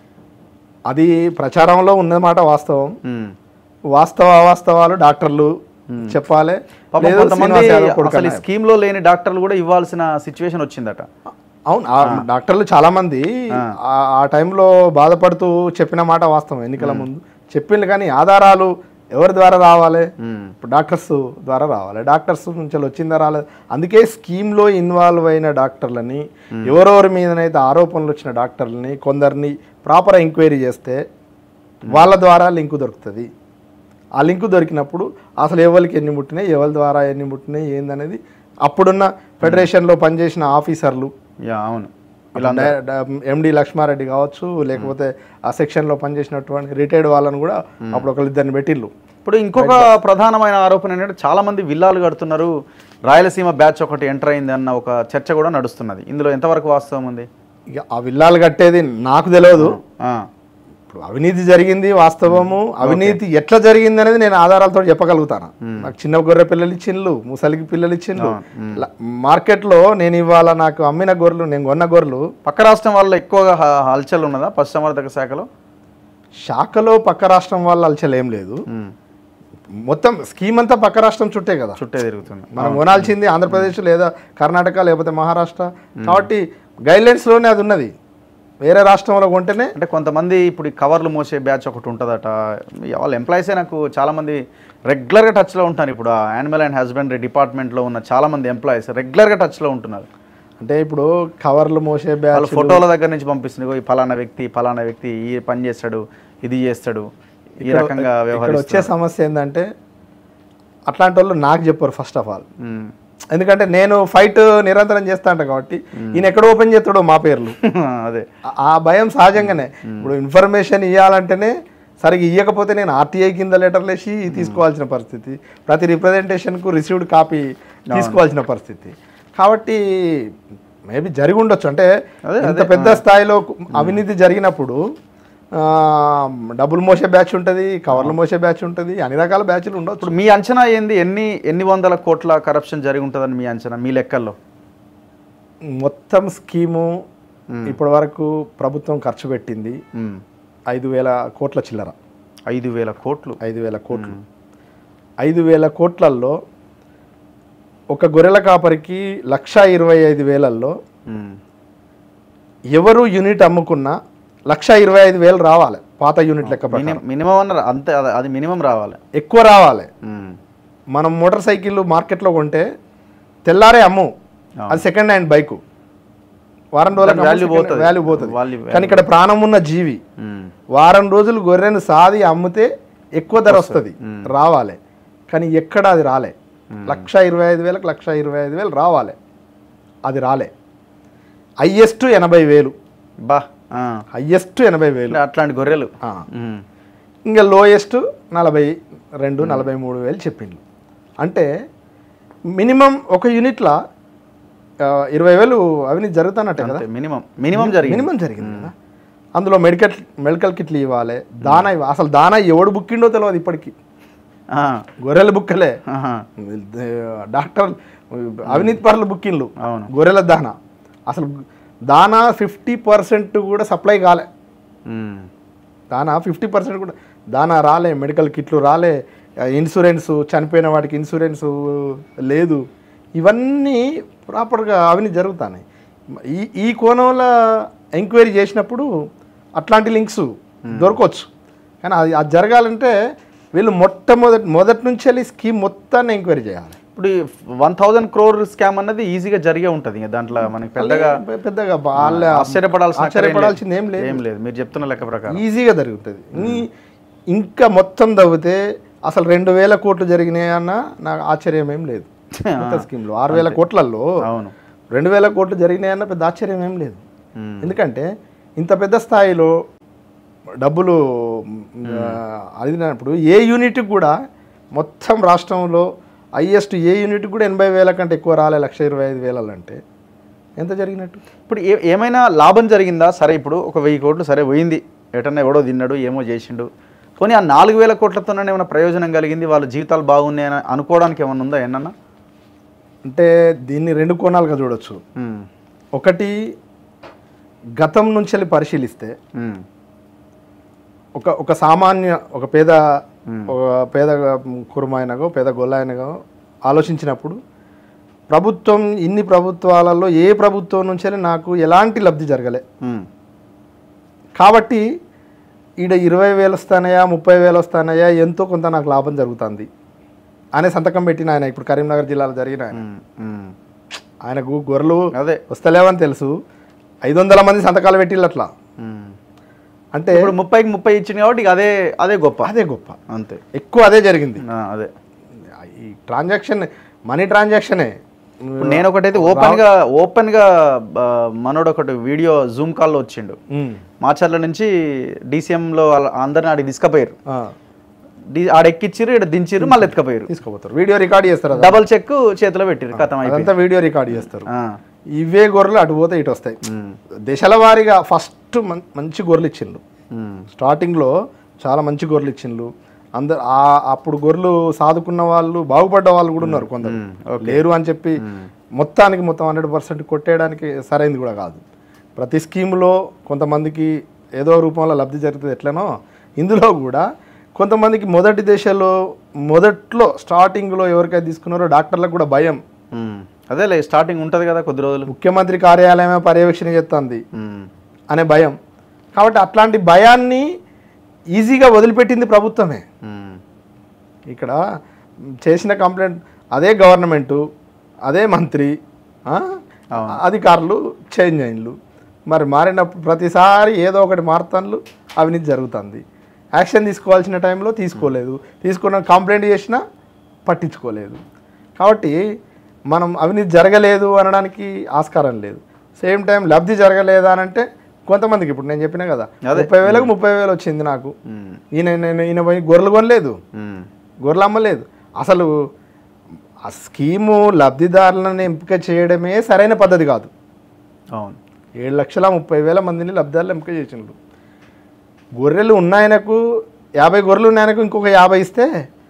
అది ప్రచారంలో ఉన్నమాట వాస్తవం ఉమ్. వాస్తవ అవాస్తవాలు డాక్టర్లు చెప్పాలి పాపం లేదు కొంతమంది శ్రీనివాస్ యాదవ్ కొడుకు అసలు ఈ స్కీమ్ లో లేని డాక్టర్లు కూడా ఇవ్వాల్సిన సిచ్యువేషన్ వచ్చిందట అవును ఆ డాక్టర్లు చాలా మంది ఆ- ఆ టైంలో బాధపడుతూ చెప్పిన మాట వాస్తవం ఎన్నికల ముందు చెప్పిండ్రు కానీ ఆధారాలు ఎవరి ద్వారా రావాలి ఉమ్. ఇప్పుడు డాక్టర్స్ ద్వారా రావాలి డాక్టర్స్ నుంచి వచ్చిందా రాలేదు అందుకే స్కీమ్లో ఇన్వాల్వ్ అయిన డాక్టర్లని ఎవరెవరి మీదనైతే ఆరోపణలు వచ్చిన డాక్టర్లని కొందరిని ప్రాపర్ ఎంక్వైరీ చేస్తే వాళ్ళ ద్వారా లింకు దొరుకుతుంది ఆ లింక్ దొరికినప్పుడు అసలు ఎవరికి ఎన్ని ముట్టినాయి ఎవరి ద్వారా ఎన్ని ముట్టినాయి ఏందనేది అప్పుడున్న ఫెడరేషన్లో పనిచేసిన ఆఫీసర్లు యా అవును ఎండి లక్ష్మారెడ్డి కావచ్చు లేకపోతే ఆ సెక్షన్లో పనిచేసినటువంటి రిటైర్డ్ వాళ్ళని కూడా అప్పుడు ఒకళ్ళిద్దరిని పెట్టిళ్ళు ఇప్పుడు ఇంకొక ప్రధానమైన ఆరోపణ ఏంటంటే చాలా మంది విల్లాలు కడుతున్నారు రాయలసీమ బ్యాచ్ ఒకటి ఎంటర్ అయింది అన్న ఒక చర్చ కూడా నడుస్తున్నది ఇందులో ఎంతవరకు వాస్తవం ఉంది ఇక ఆ విల్లాలు కట్టేది నాకు తెలియదు ఆ, ఇప్పుడు అవినీతి జరిగింది వాస్తవము అవినీతి ఎట్లా జరిగింది అనేది నేను ఆధారాలతో చెప్పగలుగుతాను నాకు చిన్న గొర్రె పిల్లలు ఇచ్చిండ్లు ముసలికి పిల్లలు ఇచ్చిండ్లు ల- మార్కెట్లో నేను ఇవాళ నాకు అమ్మిన గొర్రెలు నేను కొన్న గొర్రెలు పక్క రాష్ట్రం వల్ల ఎక్కువగా హ- హల్చల్ ఉన్నదా పశుసంవర్ధక శాఖలో శాఖలో పక్క రాష్ట్రం వాళ్ళ అలచలు ఏం లేదు ఉమ్, మొత్తం స్కీమ్ అంతా పక్క రాష్ట్రం చుట్టే కదా చుట్టే తిరుగుతుంది మనం కొనాల్సింది ఆంధ్రప్రదేశ్ లేదా కర్ణాటక లేకపోతే మహారాష్ట్ర కాబట్టి గైడ్లైన్స్లోనే అది ఉన్నది వేరే రాష్ట్రంలో కొంటేనే అంటే కొంతమంది ఇప్పుడు ఈ కవర్లు మోసే బ్యాచ్ ఒకటి ఉంటుందట వాళ్ళ ఎంప్లాయీసే నాకు చాలామంది రెగ్యులర్గా టచ్లో ఉంటారు ఇప్పుడు యానిమల్ అండ్ హస్బెండరీ డిపార్ట్మెంట్లో ఉన్న చాలామంది ఎంప్లాయీస్ రెగ్యులర్గా టచ్లో ఉంటున్నారు అంటే ఇప్పుడు కవర్లు మోసే వాళ్ళ బ్యాచ్ ఫోటోల దగ్గర నుంచి పంపిస్తుంది "ఇగో ఈ ఫలానా వ్యక్తి ఫలానా వ్యక్తి ఈ పని చేస్తాడు ఇది చేస్తాడు ఈ రకంగా ఇక్కడ వ్యవహరిస్తాడు వచ్చే సమస్య ఏంటంటే అట్లాంటి వాళ్ళు నాకు చెప్పారు ఫస్ట్ ఆఫ్ ఆల్ ఎందుకంటే నేను ఫైట్ నిరంతరం చేస్తా అంట కాబట్టి ఈయన ఎక్కడ ఓపెన్ చేస్తాడో మా పేర్లు అదే ఆ- ఆ భయం సహజంగానే ఇప్పుడు ఇన్ఫర్మేషన్ ఇవ్వాలంటేనే సరిగ్గా ఇవ్వకపోతే నేను ఆర్టీఐ కింద లెటర్లు వేసి తీసుకోవాల్సిన పరిస్థితి ప్రతి రిప్రజెంటేషన్కు రిసీవ్డ్ కాపీ తీసుకోవాల్సిన పరిస్థితి కాబట్టి మేబీ జరిగి ఉండొచ్చు అంటే అదే, ఇంత పెద్ద స్థాయిలో అవినీతి జరిగినప్పుడు ఆ, డబ్బులు మోసే బ్యాచ్ ఉంటుంది కవర్లు మోసే బ్యాచ్ ఉంటుంది అన్ని రకాల బ్యాచ్లు ఉండొచ్చు ఇప్పుడు మీ అంచనా ఏంది ఎన్ని ఎన్ని వందల కోట్ల కరప్షన్ జరిగి ఉంటుందని మీ అంచనా మీ లెక్కల్లో మొత్తం స్కీము ఇప్పటి వరకు ప్రభుత్వం ఖర్చు పెట్టింది ఉమ్. ఐదు వేల కోట్ల చిల్లర ఐదు వేల కోట్లు ఐదు వేల కోట్లు ఐదు వేల కోట్లల్లో ఒక గొర్రెల కాపరికి లక్ష ఇరవై ఐదు వేలల్లో ఉమ్. ఎవరు యూనిట్ అమ్ముకున్నా లక్ష ఇరవై ఐదు వేలు రావాలి పాత యూనిట్ లెక్క ప్రకారం. మినిమం మినిమం అన్నారు అంతే అది- అది మినిమం రావాలి ఎక్కువ రావాలి ఉమ్. మనం మోటార్ సైకిల్ మార్కెట్లో కొంటే తెల్లారే అమ్ము అది సెకండ్ హ్యాండ్ బైకు వారం రోజులకు value పోతది. వాల్యూ పోతుంది Value- కానీ ఇక్కడ ప్రాణం ఉన్న జీవి ఉమ్. వారం రోజులు గొర్రెను సాది అమ్మితే ఎక్కువ ధర వస్తుంది రావాలి కానీ ఎక్కడ అది రాలే లక్ష ఇరవై ఐదు వేలకు లక్ష ఇరవై ఐదు వేలు రావాలి అది రాలే హయ్యెస్ట్ ఎనభై వేలు బా ఆ. హయ్యెస్ట్ ఎనభై వేలు అంటే అట్లాంటి గొర్రెలు ఆ. ఉమ్. ఇంకా లోయెస్ట్ నలభై రెండు నలభై మూడు వేలు చెప్పిండు అంటే మినిమం ఒక యూనిట్లో ఆ, ఇరవై వేలు అవినీతి జరుగుతున్నట్టే కదా అంతే మినిమం మినిమం జరిగింది మినిమం జరిగింది కదా అందులో మెడికల్ మెడికల్ కిట్లు ఇవ్వాలి దానా ఇవ్వ అసలు దానా ఎవడు బుక్కిండో తెలియదు ఇప్పటికి ఆ. గొర్రెల బుక్కలే ఆహా. డాక్టర్ అవినీతి పరుల బుక్కిండ్లు అవును గొర్రెల దానా అసలు దానా ఫిఫ్టీ పర్సెంట్ కూడా సప్లై కాలే ఉమ్. దానా ఫిఫ్టీ పర్సెంట్ కూడా దానా రాలే మెడికల్ కిట్లు రాలే ఇన్సూరెన్స్ చనిపోయిన వాటికి ఇన్సూరెన్స్ లేదు ఇవన్నీ ప్రాపర్గా అవినీతి జరుగుతున్నాయి ఈ ఈ కోణంలో ఎంక్వైరీ చేసినప్పుడు అట్లాంటి లింక్స్ దొరకవచ్చు కానీ అది అది జరగాలంటే వీళ్ళు మొట్టమొదటి మొదటి నుంచి వెళ్ళి స్కీమ్ మొత్తాన్ని ఎంక్వైరీ చేయాలి ఇప్పుడు వన్ థౌజండ్ క్రోర్ స్కామ్ అన్నది ఈజీగా జరిగే ఉంటుంది ఇంకా దాంట్లో మనకి పెద్దగా పె- పెద్దగా వాళ్ళ ఆశ్చర్యపడాల్సిన ఆశ్చర్యపడాల్సింది ఏం లేదు ఏం లేదు మీరు చెప్తున్న లెక్క ప్రకారం ఈజీగా జరుగుతుంది ఈ- ఇంకా మొత్తం తవ్వితే అసలు రెండు వేల కోట్లు జరిగినాయి అన్న నాకు ఆశ్చర్యం ఏం లేదు కొత్త స్కీమ్లో ఆరు వేల కోట్లలో అవును రెండు వేల కోట్లు జరిగినాయి అన్న పెద్ద ఆశ్చర్యం ఏం లేదు ఉమ్. ఎందుకంటే ఇంత పెద్ద స్థాయిలో డబ్బులు ఆ, అడిగినప్పుడు ఏ యూనిట్కి కూడా మొత్తం రాష్ట్రంలో హైయెస్ట్ ఏ యూనిట్ కూడా ఎనభై వేల కంటే ఎక్కువ రాలే లక్ష ఇరవై ఐదు వేలలో అంటే ఎంత జరిగినట్టు ఇప్పుడు ఏ- ఏమైనా లాభం జరిగిందా సరే ఇప్పుడు ఒక వెయ్యి కోట్లు సరే పోయింది ఎటన్నా ఎవడో తిన్నాడు ఏమో చేసిండు పోనీ ఆ నాలుగు వేల కోట్లతోనే ఏమైనా ప్రయోజనం కలిగింది వాళ్ళ జీవితాలు బాగున్నాయని అనుకోవడానికి ఏమన్నా ఉందా ఏమన్నా అంటే దీన్ని రెండు కోణాలుగా చూడొచ్చు ఒకటి గతం నుంచి వెళ్ళి పరిశీలిస్తే ఒక ఒక సామాన్య ఒక పేద ఒక పేద కురుమాయనగో పేద గొల్లాయనగో ఆలోచించినప్పుడు ప్రభుత్వం ఇన్ని ప్రభుత్వాలలో ఏ ప్రభుత్వం నుంచి వెళ్ళి నాకు ఎలాంటి లబ్ధి జరగలే కాబట్టి ఈడ ఇరవై వేలు వస్తానయా ముప్పై వేలు వస్తానయా ఎంతో కొంత నాకు లాభం జరుగుతుంది అనే సంతకం పెట్టిన ఆయన ఇప్పుడు కరీంనగర్ జిల్లాలో జరిగిన ఆయన ఆయనకు గొర్రెలు అదే వస్తలేవని తెలుసు ఐదు వందల మంది సంతకాలు పెట్టిళ్ళు అట్లా ఉమ్. అంటే ఇప్పుడు ముప్పైకి ముప్పై ఇచ్చింది కాబట్టి ఇక అదే అదే గొప్ప అదే గొప్ప అంతే ఎక్కువ అదే జరిగింది ఆ, అదే ఈ ట్రాన్సాక్షన్ మనీ ట్రాన్సాక్షనే ఇప్పుడు నేను ఒకటైతే ఓపెన్ గా ఓపెన్ గా ఆ, మనోడు ఒకటి వీడియో జూమ్ కాల్లో వచ్చిండు ఉమ్. మాచర్ల నుంచి DCM లో వాళ్ళ- అందరిని ఆడికి తీసుకుపోయారు ఆ, డి- ఆడ ఎక్కిచ్చిర్రు ఇక్కడ దించిర్రు మళ్ళీ ఎత్తుకపోయారు తీసుకోపోతారు వీడియో రికార్డ్ చేస్తారు అది. డబల్ చెక్ చేతిలో పెట్టిరు కథం అయిపోయింది అదంతా వీడియో రికార్డ్ చేస్తారు ఆ, ఇవే గొర్రెలు అటు పోతే ఇటు వస్తాయి ఉమ్, దశల వారీగా ఫస్ట్ మంచి గొర్రెలు ఇచ్చిండ్రు ఉమ్, స్టార్టింగ్లో చాలా మంచి గొర్రెలు ఇచ్చిండ్రు అందరు ఆ- అప్పుడు గొర్రెలు సాదుకున్న వాళ్ళు బాగుపడ్డ వాళ్ళు కూడా ఉన్నారు కొందరు ఉమ్, ఓకే. లేరు అని చెప్పి మొత్తానికి మొత్తం హండ్రెడ్ పర్సెంట్ కొట్టేయడానికి సరైనది కూడా కాదు ప్రతి స్కీములో కొంతమందికి ఏదో రూపంలో లబ్ధి జరుగుతుంది ఎట్లనో ఇందులో కూడా కొంతమందికి మొదటి దశలో మొదట్లో స్టార్టింగ్లో ఎవరికైతే తీసుకున్నారో డాక్టర్లకు కూడా భయం ఉమ్. అదేలే స్టార్టింగ్ ఉంటది కదా కొద్ది రోజులు ముఖ్యమంత్రి కార్యాలయమే పర్యవేక్షణ చేస్తుంది ఉమ్, అనే భయం కాబట్టి అట్లాంటి భయాన్ని ఈజీగా వదిలిపెట్టింది ప్రభుత్వమే ఉమ్, ఇక్కడ చేసిన కంప్లైంట్ అదే గవర్నమెంటు అదే మంత్రి ఆ? అధికారులు చేంజ్ అయిన్లు మరి మారినప్పుడు ప్రతిసారి ఏదో ఒకటి మారుతాన్లు అవినీతి జరుగుతుంది యాక్షన్ తీసుకోవాల్సిన టైంలో తీసుకోలేదు తీసుకున్న కంప్లైంట్ చేసినా పట్టించుకోలేదు కాబట్టి మనం అవినీతి జరగలేదు అనడానికి ఆస్కారం లేదు సేమ్ టైం లబ్ధి జరగలేదా అని అంటే కొంతమందికి ఇప్పుడు నేను చెప్పిన కదా అదే. ముప్పై వేలకు ముప్పై వేలు వచ్చింది నాకు ఉమ్, ఈయన నేను ఈయన పోయి గొర్రెలు కొనలేదు ఉమ్, గొర్రెలు అమ్మలేదు అసలు ఆ స్కీము లబ్ధిదారులను ఎంపిక చేయడమే సరైన పద్ధతి కాదు అవును ఏడు లక్షల ముప్పై వేల మందిని లబ్ధిదారులు ఎంపిక చేసిండ్రు గొర్రెలు ఉన్న ఆయనకు యాభై గొర్రెలు ఉన్న ఆయనకు ఇంకొక యాభై ఇస్తే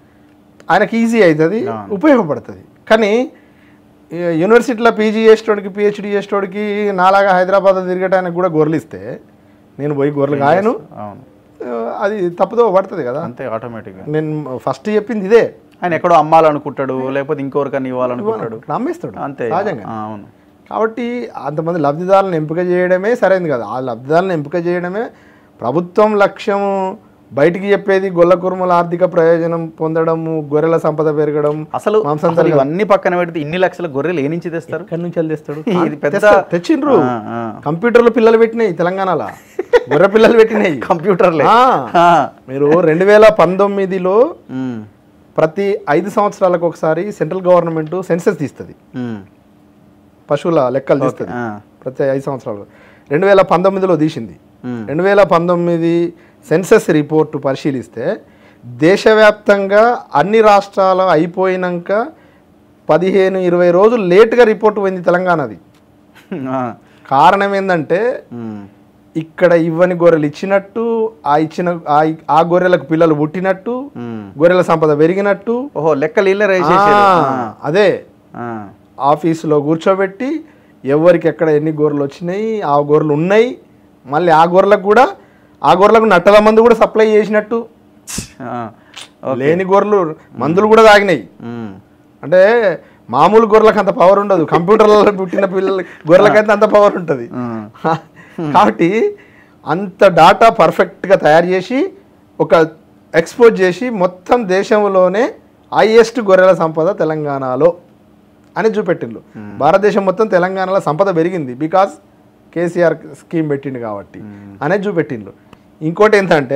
ఆయనకి ఈజీ అవుతుంది అవును. ఉపయోగపడుతుంది కానీ ఈ యూనివర్సిటీలో పీజీ చేసేటోడికి పిహెచ్డి చేసేటోడికి నాలాగా హైదరాబాద్ తిరగటానికి కూడా గొర్రెలు ఇస్తే నేను పోయి గొర్రెలు కాయను అవును ఆ, అది తప్పుదో పడుతుంది కదా అంతే ఆటోమేటిక్గా నేను ఫస్ట్ చెప్పింది ఇదే ఆయన ఎక్కడో అమ్మాలనుకుంటాడు లేకపోతే ఇంకొకరికన్నా ఇవ్వాలనుకుంటాడు నమ్మేస్తాడు అంతే సహజంగా ఆ, అవును కాబట్టి అంతమంది లబ్ధిదారులను ఎంపిక చేయడమే సరైనది కాదు ఆ లబ్ధిదారులను ఎంపిక చేయడమే ప్రభుత్వం లక్ష్యం బయటికి చెప్పేది గొల్ల కురుమల ఆర్థిక ప్రయోజనం పొందడము గొర్రెల సంపద పెరగడం అసలు మాంసం అసలు ఇవన్నీ పక్కన పెడితే ఇన్ని లక్షల గొర్రెలు ఏ నుంచి తెస్తారు ఎక్కడి నుంచి వెళ్ళి తెస్తాడు ఇది పెద్ద- తెస్తా- తెచ్చిండ్రు ఆ, ఆ. కంప్యూటర్లు పిల్లలు పెట్టినాయి తెలంగాణలో గొర్రె పిల్లలు పెట్టినాయి కంప్యూటర్లే ఆ. ఆ. మీరు రెండు వేల పంతొమ్మిదిలో ఉమ్, ప్రతి ఐదు సంవత్సరాలకు ఒకసారి సెంట్రల్ గవర్నమెంట్ సెన్సెస్ తీస్తుంది ఉమ్, పశువుల లెక్కలు తీస్తుంది ఆ, ప్రతి ఐదు సంవత్సరాలు రెండు వేల పంతొమ్మిదిలో తీసింది ఉమ్, రెండు వేల పంతొమ్మిది సెన్సస్ రిపోర్టు పరిశీలిస్తే దేశవ్యాప్తంగా అన్ని రాష్ట్రాలు అయిపోయినాక పదిహేను ఇరవై రోజులు లేటుగా రిపోర్ట్ పోయింది తెలంగాణది ఆ, కారణం ఏంటంటే ఉమ్, ఇక్కడ ఇవ్వని గొర్రెలు ఇచ్చినట్టు ఆ ఇచ్చిన ఆ- ఆ గొర్రెలకు పిల్లలు పుట్టినట్టు ఉమ్. గొర్రెల సంపద పెరిగినట్టు ఓహో లెక్కలు ఇల్లే రైజ్ ఆ, చేసేది అదే ఆ, ఆఫీసులో కూర్చోబెట్టి ఎవరికి ఎక్కడ ఎన్ని గొర్రెలు వచ్చినాయి ఆ గొర్రెలు ఉన్నాయి మళ్ళీ ఆ గొర్రెలకు కూడా ఆ గొర్రెలకు నట్టల మందు కూడా సప్లై చేసినట్టు ఆ, లేని గొర్రెలు మందులు కూడా తాగినాయి ఉమ్, అంటే మామూలు గొర్రెలకు అంత పవర్ ఉండదు కంప్యూటర్లలో పుట్టిన పిల్లల గొర్రెలకైతే అంత పవర్ ఉంటుంది ఉమ్, కాబట్టి అంత డాటా పర్ఫెక్ట్గా తయారు చేసి ఒక ఎక్స్పోజ్ చేసి మొత్తం దేశంలోనే హైయెస్ట్ గొర్రెల సంపద తెలంగాణలో అని చూపెట్టిండ్రు భారతదేశం మొత్తం తెలంగాణలో సంపద పెరిగింది బికాస్ కేసీఆర్ స్కీమ్ పెట్టిండు కాబట్టి అనేది చూపెట్టిండ్రు ఇంకోటి ఏంటంటే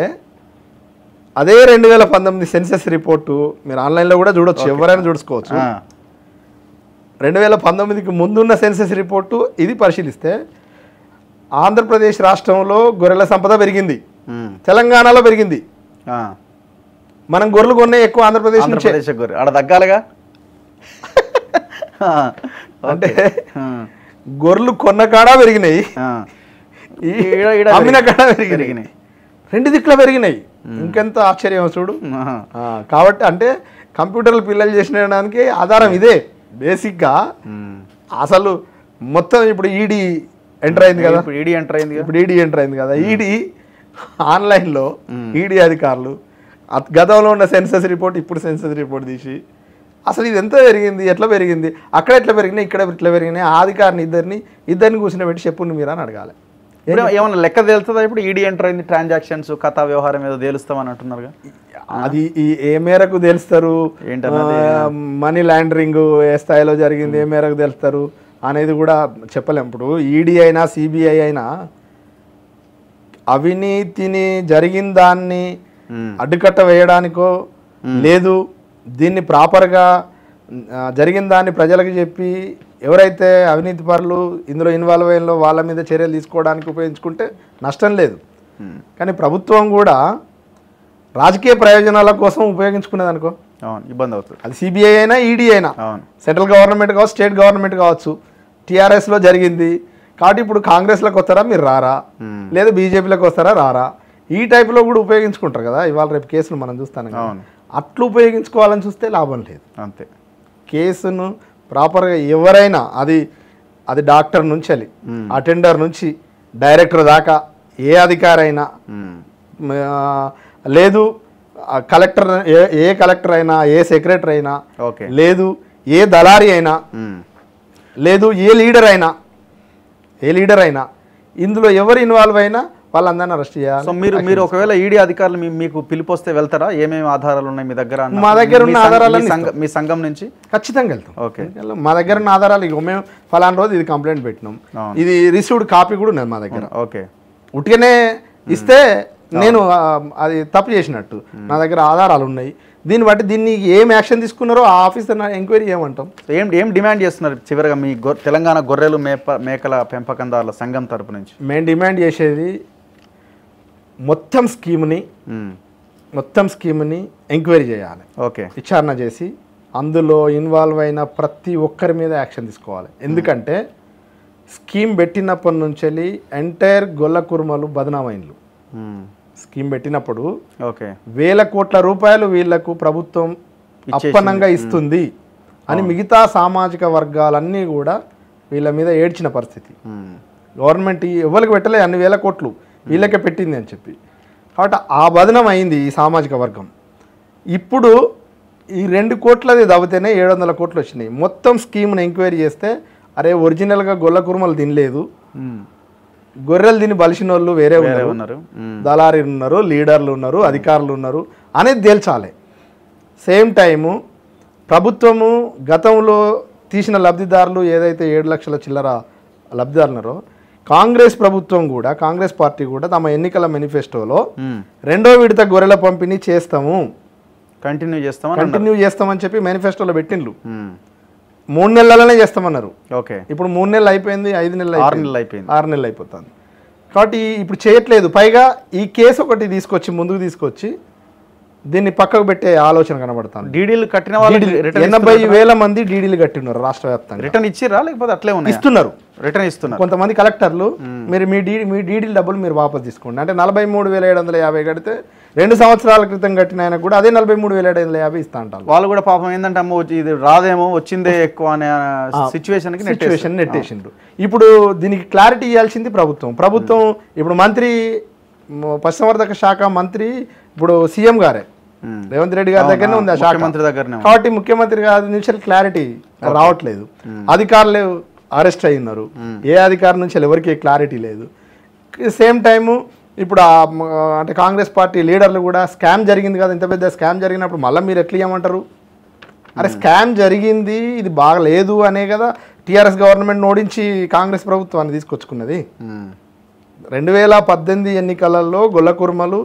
అదే రెండు వేల పంతొమ్మిది సెన్సెస్ రిపోర్టు మీరు ఆన్లైన్లో కూడా చూడొచ్చు ఎవరైనా చూసుకోవచ్చు ఆ, రెండు వేల పంతొమ్మిదికి ముందున్న సెన్సెస్ రిపోర్టు ఇది పరిశీలిస్తే ఆంధ్రప్రదేశ్ రాష్ట్రంలో గొర్రెల సంపద పెరిగింది ఉమ్, తెలంగాణలో పెరిగింది ఆ. మనం గొర్రెలు కొనే ఎక్కువ ఆంధ్రప్రదేశ్ నుంచే ఆంధ్రప్రదేశ్ గొర్రె ఆడ తగ్గాలిగా ఆ, అంటే ఆ, గొర్రెలు కొన్న కాడ పెరిగినాయి ఆ. ఈ ఈడ- ఈడ అమ్మిన కాడ పెరిగినాయి. పెరిగినాయి రెండు దిక్కుల పెరిగినాయి ఇంకెంత ఆశ్చర్యం చూడు ఆహా. ఆ, కాబట్టి అంటే కంప్యూటర్లు పిల్లలు చేసినడానికి ఆధారం ఇదే బేసిక్గా ఉమ్. అసలు మొత్తం ఇప్పుడు ఈడీ ఎంటర్ అయింది కదా ఇప్పుడు ఈడీ ఎంటర్ అయింది ఇప్పుడు ఈడీ ఎంటర్ అయింది కదా ఈడీ ఆన్లైన్లో ఈడీ అధికారులు అత్- గతంలో ఉన్న సెన్సస్ రిపోర్ట్ ఇప్పుడు సెన్సస్ రిపోర్ట్ తీసి అసలు ఇది ఎంత పెరిగింది ఎట్లా పెరిగింది అక్కడ ఎట్లా పెరిగినాయి ఇక్కడ ఎట్లా పెరిగినాయి ఆ అధికారిని ఇద్దరిని ఇద్దరిని కూర్చుని చెప్పండి మీరు అని అడగాలి ఇప్పుడు ఏమన్నా లెక్క తేలుతుందా ఇప్పుడు ఈడీ ఎంటర్ అయింది ట్రాన్సాక్షన్స్ కథా వ్యవహారం ఏదో తేలుస్తామని అంటున్నారుగా అది ఈ ఏ మేరకు తెలుస్తారు ఏంటన్నది? మనీ లాండరింగ్ ఏ స్థాయిలో జరిగింది ఏ మేరకు తెలుస్తారు అనేది కూడా చెప్పలేం ఇప్పుడు ఈడీ అయినా సిబిఐ అయినా అవినీతిని జరిగిన దాన్ని మ్మ్. అడ్డుకట్ట వేయడానికో లేదు దీన్ని ప్రాపర్గా ఆ, జరిగిన దాన్ని ప్రజలకు చెప్పి ఎవరైతే అవినీతి పరులు ఇందులో ఇన్వాల్వ్ అయినలో వాళ్ళ మీద చర్యలు తీసుకోవడానికి ఉపయోగించుకుంటే నష్టం లేదు మ్మ్. కానీ ప్రభుత్వం కూడా రాజకీయ ప్రయోజనాల కోసం ఉపయోగించుకునేది అనుకో అవును ఇబ్బంది అవుతుంది అది సిబిఐ అయినా ఈడీ అయినా అవును సెంట్రల్ గవర్నమెంట్ కావచ్చు స్టేట్ గవర్నమెంట్ కావచ్చు టీఆర్ఎస్లో జరిగింది కాబట్టి ఇప్పుడు కాంగ్రెస్లోకి వస్తారా మీరు రారా మ్మ్. లేదా బీజేపీలోకి వస్తారా రారా ఈ టైప్లో కూడా ఉపయోగించుకుంటారు కదా ఇవాళ రేపు కేసులు మనం చూస్తాను కదా. అవును. అట్లు ఉపయోగించుకోవాలని చూస్తే లాభం లేదు అంతే కేసును ప్రాపర్గా ఎవరైనా అది అది డాక్టర్ నుంచి వెళ్ళి అటెండర్ నుంచి డైరెక్టర్ దాకా ఏ అధికారి అయినా మ్మ్. ఆ, లేదు ఆ, కలెక్టర్ ఏ ఏ కలెక్టర్ అయినా ఏ సెక్రటరీ అయినా ఓకే లేదు ఏ దళారి అయినా మ్మ్. లేదు ఏ లీడర్ అయినా ఏ లీడర్ అయినా ఇందులో ఎవరు ఇన్వాల్వ్ అయినా వాళ్ళందరినీ అరెస్ట్ చేయాలి సో మీరు మీరు ఒకవేళ ఈడీ అధికారులు మీ- మీకు పిలుపు వస్తే వెళ్తారా ఏమేమి ఆధారాలు ఉన్నాయి మీ దగ్గర అన్నప్పుడు? మా దగ్గర ఉన్న మీ సంఘ- ఆధారాలన్నీ మీ సంఘ- మీ సంఘం నుంచి ఖచ్చితంగా వెళ్తాం ఓకే ఎందుకంటే మా దగ్గర ఉన్న ఆధారాలు ఇగో మేము ఫలానా రోజు ఇది కంప్లైంట్ పెట్టినాం అవును. ఇది రిసీవ్డ్ కాపీ కూడా ఉన్నది మా దగ్గర ఓకే ఉట్టిగానే ఇస్తే నేను ఆ, అది తప్పు చేసినట్టు నా దగ్గర ఆధారాలు ఉన్నాయి దీన్ని బట్టి దీన్ని ఏం యాక్షన్ తీసుకున్నారో ఆ ఆఫీసర్ ఎంక్వైరీ చేయమంటాం సో ఏం ఏం డిమాండ్ చేస్తున్నారు చివరిగా మీ గొ- తెలంగాణ గొర్రెలు మేప మేకల పెంపకందారుల సంఘం తరపు నుంచి మేము డిమాండ్ చేసేది మొత్తం స్కీమ్ని మ్మ్. మొత్తం స్కీమ్ని ఎంక్వైరీ చేయాలి ఓకే విచారణ చేసి అందులో ఇన్వాల్వ్ అయిన ప్రతి ఒక్కరి మీద యాక్షన్ తీసుకోవాలి ఎందుకంటే స్కీమ్ పెట్టినప్పటి నుంచి ఎంటైర్ గొల్ల కుర్మలు బదనామైన్లు మ్మ్. స్కీమ్ పెట్టినప్పుడు ఓకే వేల కోట్ల రూపాయలు వీళ్లకు ప్రభుత్వం అప్పనంగా ఇస్తుంది అని మిగతా సామాజిక వర్గాలన్నీ కూడా వీళ్ళ మీద ఏడ్చిన పరిస్థితి మ్మ్. గవర్నమెంట్ ఈ ఎవరికి పెట్టలే అన్ని వేల కోట్లు వీళ్ళకే పెట్టింది అని చెప్పి కాబట్టి ఆ బదనం అయింది ఈ సామాజిక వర్గం ఇప్పుడు ఈ రెండు కోట్లది దవ్వితేనే ఏడు వందల కోట్లు వచ్చినాయి మొత్తం స్కీమ్ని ఎంక్వైరీ చేస్తే అరే ఒరిజినల్గా గొల్ల కురుమలు తినలేదు మ్మ్. గొర్రెలు తిని బలిసిన వాళ్ళు వేరే వేరే ఉన్నారు ఉన్నారు మ్మ్. దళారీలు ఉన్నారు లీడర్లు ఉన్నారు అధికారులు ఉన్నారు అనేది తేల్చాలి సేమ్ టైము ప్రభుత్వము గతంలో తీసిన లబ్ధిదారులు ఏదైతే ఏడు లక్షల చిల్లర లబ్ధిదారులు ఉన్నారో కాంగ్రెస్ ప్రభుత్వం కూడా కాంగ్రెస్ పార్టీ కూడా తమ ఎన్నికల మేనిఫెస్టోలో మ్మ్. రెండో విడత గొర్రెల పంపిణీ చేస్తాము కంటిన్యూ చేస్తామని అన్నారు. కంటిన్యూ చేస్తామని చెప్పి మేనిఫెస్టోలో పెట్టిండ్రు మ్మ్. మూడు నెలలనే చేస్తామన్నారు ఓకే ఇప్పుడు మూడు నెలలు అయిపోయింది ఐదు నెలలు ఆరు అయిపోయింది. నెలలు అయిపోయింది ఆరు నెలలు అయిపోతుంది కాబట్టి ఇప్పుడు చేయట్లేదు పైగా ఈ కేసు ఒకటి తీసుకొచ్చి ముందుకు తీసుకొచ్చి దీన్ని పక్కకు పెట్టే ఆలోచన కనబడుతుంది డీడీలు కట్టిన వాళ్ళకి రిటర్న్ ఎనభై వేల మంది డీడీలు కట్టిన్నారు రాష్ట్ర వ్యాప్తంగా రిటర్న్ ఇచ్చిరా లేకపోతే అట్లే ఉన్నాయి ఇస్తున్నారు రిటర్న్ ఇస్తున్నారు కొంతమంది కలెక్టర్లు మీరు మీ డీ మీ డీడీల డబ్బులు మీరు వాపస్ తీసుకోండి అంటే నలభై మూడు వేల ఏడు వందల యాభై కడితే రెండు సంవత్సరాల క్రితం కట్టిన ఆయనకు కూడా అదే నలభై మూడు వేల ఏడు వందల యాభై ఇస్తా అంటారు వాళ్ళు కూడా పాపం ఏంటంటే అమ్మో ఇది రాదేమో వచ్చిందే ఎక్కువ అనే సిచ్యువేషన్ కి నెట్టేస్తారు. సిచ్యువేషన్ నెట్టేసిండ్రు ఇప్పుడు దీనికి క్లారిటీ ఇవ్వాల్సింది ప్రభుత్వం ప్రభుత్వం ఇప్పుడు మంత్రి మ- పశుసంవర్ధక శాఖ మంత్రి ఇప్పుడు సీఎం గారే మ్మ్. రేవంత్ రెడ్డి గారి దగ్గరనే ఉంది ఆ శాఖ ముఖ్యమంత్రి దగ్గరనే ఉంది. కాబట్టి ముఖ్యమంత్రి గారి నుంచి క్లారిటీ రావట్లేదు అధికారులు అరెస్ట్ అయి ఉన్నారు ఏ అధికారి నుంచి ఎవరికి క్లారిటీ లేదు సేమ్ టైము ఇప్పుడు ఆ మ- అంటే కాంగ్రెస్ పార్టీ లీడర్లు కూడా స్కామ్ జరిగింది కదా ఇంత పెద్ద స్కామ్ జరిగినప్పుడు మళ్ళీ మీరు ఎట్లా ఇవ్వమంటారు అరే స్కామ్ జరిగింది ఇది బాగలేదు అనే కదా టీఆర్ఎస్ గవర్నమెంట్ ఓడించి కాంగ్రెస్ ప్రభుత్వాన్ని తీసుకొచ్చుకున్నది మ్మ్. రెండు వేల పద్దెనిమిది ఎన్నికలలో గొల్ల కుర్మలు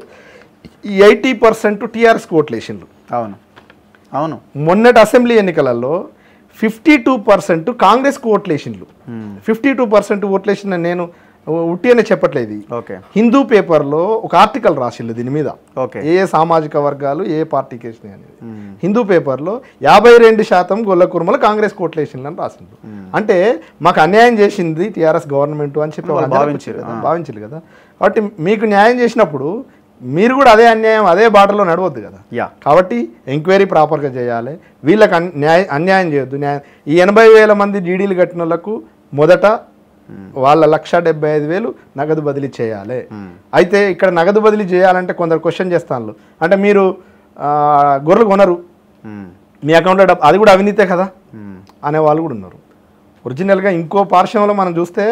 ఎయిటీ పర్సెంట్ టీఆర్ఎస్కి ఓట్లు వేసిండ్రు అవును అవును మొన్నటి అసెంబ్లీ ఎన్నికలలో ఫిఫ్టీ టూ పర్సెంట్ కాంగ్రెస్కి ఓట్లు వేసిండ్రు మ్మ్. ఫిఫ్టీ టూ పర్సెంట్ ఓట్లు వేసిన నేను ఉట్టి అనే చెప్పట్లేదు ఇది. ఓకే హిందూ పేపర్లో ఒక ఆర్టికల్ రాసిండు దీని మీద ఓకే ఏ ఏ సామాజిక వర్గాలు ఏ పార్టీకి వేసినాయి అనేది మ్మ్. హిందూ పేపర్లో యాభై రెండు శాతం గొల్ల కుర్మలు కాంగ్రెస్ కోట్లు వేసిందని రాసిండు అంటే మాకు అన్యాయం చేసింది టీఆర్ఎస్ గవర్నమెంట్ అని చెప్పి వాళ్ళు వాళ్ళు భావించారు. కదా, భావించారు కదా కాబట్టి మీకు న్యాయం చేసినప్పుడు మీరు కూడా అదే అన్యాయం అదే బాటలో నడవద్దు కదా యా కాబట్టి ఎంక్వైరీ ప్రాపర్గా చేయాలి వీళ్ళకి అన్- న్యాయ అన్యాయం చేయొద్దు న్యాయం ఈ ఎనభై వేల మంది డీడీలు కట్టిన వాళ్ళకు మొదట వాళ్ళ లక్ష డెబ్బై ఐదు వేలు నగదు బదిలీ చేయాలి మ్మ్. అయితే ఇక్కడ నగదు బదిలీ చేయాలంటే కొందరు క్వశ్చన్ చేస్తాను అంటే మీరు ఆ, గొర్రెలు కొనరు మ్మ్. మీ అకౌంట్లో డబ్బు అది కూడా అవినీతే కదా మ్మ్. అనే వాళ్ళు కూడా ఉన్నారు ఒరిజినల్గా ఇంకో పార్శ్వంలో మనం చూస్తే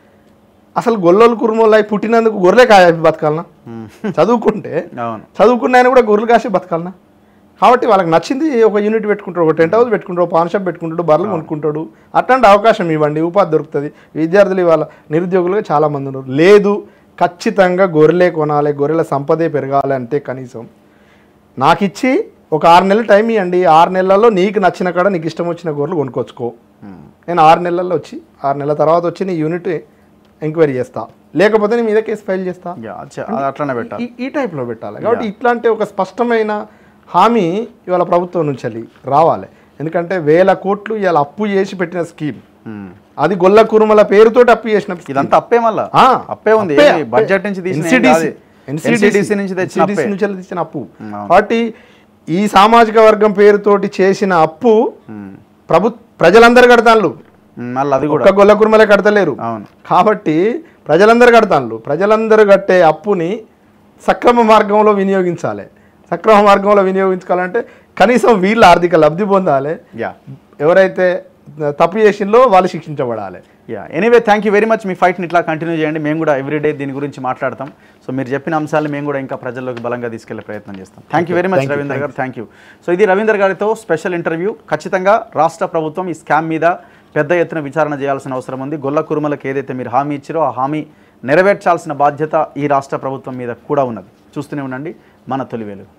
అసలు గొల్లలు కురుమోళ్ళు అయి పుట్టినందుకు గొర్రెలే కాయ బతకాలనా మ్మ్. చదువుకుంటే అవును చదువుకున్న ఆయన కూడా గొర్రెలు కాసి బతకాలనా కాబట్టి వాళ్ళకి నచ్చింది ఒక యూనిట్ పెట్టుకుంటాడు ఒక టెంట్ హౌస్ పెట్టుకుంటాడు ఒక పాన్ షాప్ పెట్టుకుంటాడు బర్రెలు కొనుక్కుంటాడు అట్లాంటి అవకాశం ఇవ్వండి ఉపాధి దొరుకుతుంది విద్యార్థులు ఇవాళ నిరుద్యోగులుగా చాలా మంది ఉన్నారు లేదు ఖచ్చితంగా గొర్రెలే కొనాలి గొర్రెల సంపదే పెరగాలి అంటే కనీసం నాకు ఇచ్చి ఒక ఆరు నెలలు టైం ఇవ్వండి ఆరు నెలల్లో నీకు నచ్చిన కాడ నీకు ఇష్టం వచ్చిన గొర్రెలు కొనుక్కొచ్చుకో నేను ఆరు నెలల్లో వచ్చి ఆరు నెలల తర్వాత వచ్చి నీ యూనిట్ ఎంక్వైరీ చేస్తా లేకపోతే నీ మీద కేసు ఫైల్ చేస్తా యా, చ- అది అట్లనే పెట్టాలి ఈ- ఈ టైప్లో పెట్టాలి కాబట్టి ఇట్లాంటి ఒక స్పష్టమైన హామీ ఇవాళ ప్రభుత్వం నుంచి వెళ్ళి రావాలి ఎందుకంటే వేల కోట్లు ఇవాళ అప్పు చేసి పెట్టిన స్కీమ్ మ్మ్. అది గొల్ల కురుమల పేరుతోటి అప్పు చేసిన scheme. ఇదంతా అప్పే మళ్ళా ఆ, అప్పే ఉంది అప్పే, ఏమి అప్పే. బడ్జెట్ నుంచి తీసిన ఏం NCDC, కాదు. NCDC నుంచి తెచ్చిన NCDC అప్పే. నుంచి వెళ్ళి తెచ్చిన అప్పు ఉమ్, అవును. కాబట్టి ఈ సామాజిక వర్గం పేరుతోటి చేసిన అప్పు మ్మ్. ప్రభు ప్రజలందరూ కడతాను మ్మ్, మళ్ళీ అది కూడా ఒక్క గొల్ల కురుమలే కడతలేరు అవును కాబట్టి ప్రజలందరూ కడతాను ప్రజలందరూ కట్టే అప్పుని సక్రమ మార్గంలో వినియోగించాలి సక్రమ మార్గంలో వినియోగించుకోవాలంటే కనీసం వీళ్ళ ఆర్థిక లబ్ధి పొందాలి యా ఎవరైతే తప్పు చేసిందో వాళ్ళు శిక్షించబడాలి yeah anyway thank you very much మీ ఫైట్ని ఇట్లా కంటిన్యూ చేయండి మేము కూడా ఎవ్రీడే దీని గురించి మాట్లాడతాం సో మీరు చెప్పిన అంశాలు మేము కూడా ఇంకా ప్రజల్లోకి బలంగా తీసుకెళ్లే ప్రయత్నం చేస్తాం thank you very much Thank you, Ravinder గారు థ్యాంక్ యూ సో ఇది రవీందర్ గారితో స్పెషల్ ఇంటర్వ్యూ ఖచ్చితంగా రాష్ట్ర ప్రభుత్వం ఈ స్కామ్ మీద పెద్ద ఎత్తున విచారణ చేయాల్సిన అవసరం ఉంది గొల్ల కురుమలకు ఏదైతే మీరు హామీ ఇచ్చారో ఆ హామీ నెరవేర్చాల్సిన బాధ్యత ఈ రాష్ట్ర ప్రభుత్వం మీద కూడా ఉన్నది చూస్తూనే ఉండండి మన తొలివేలు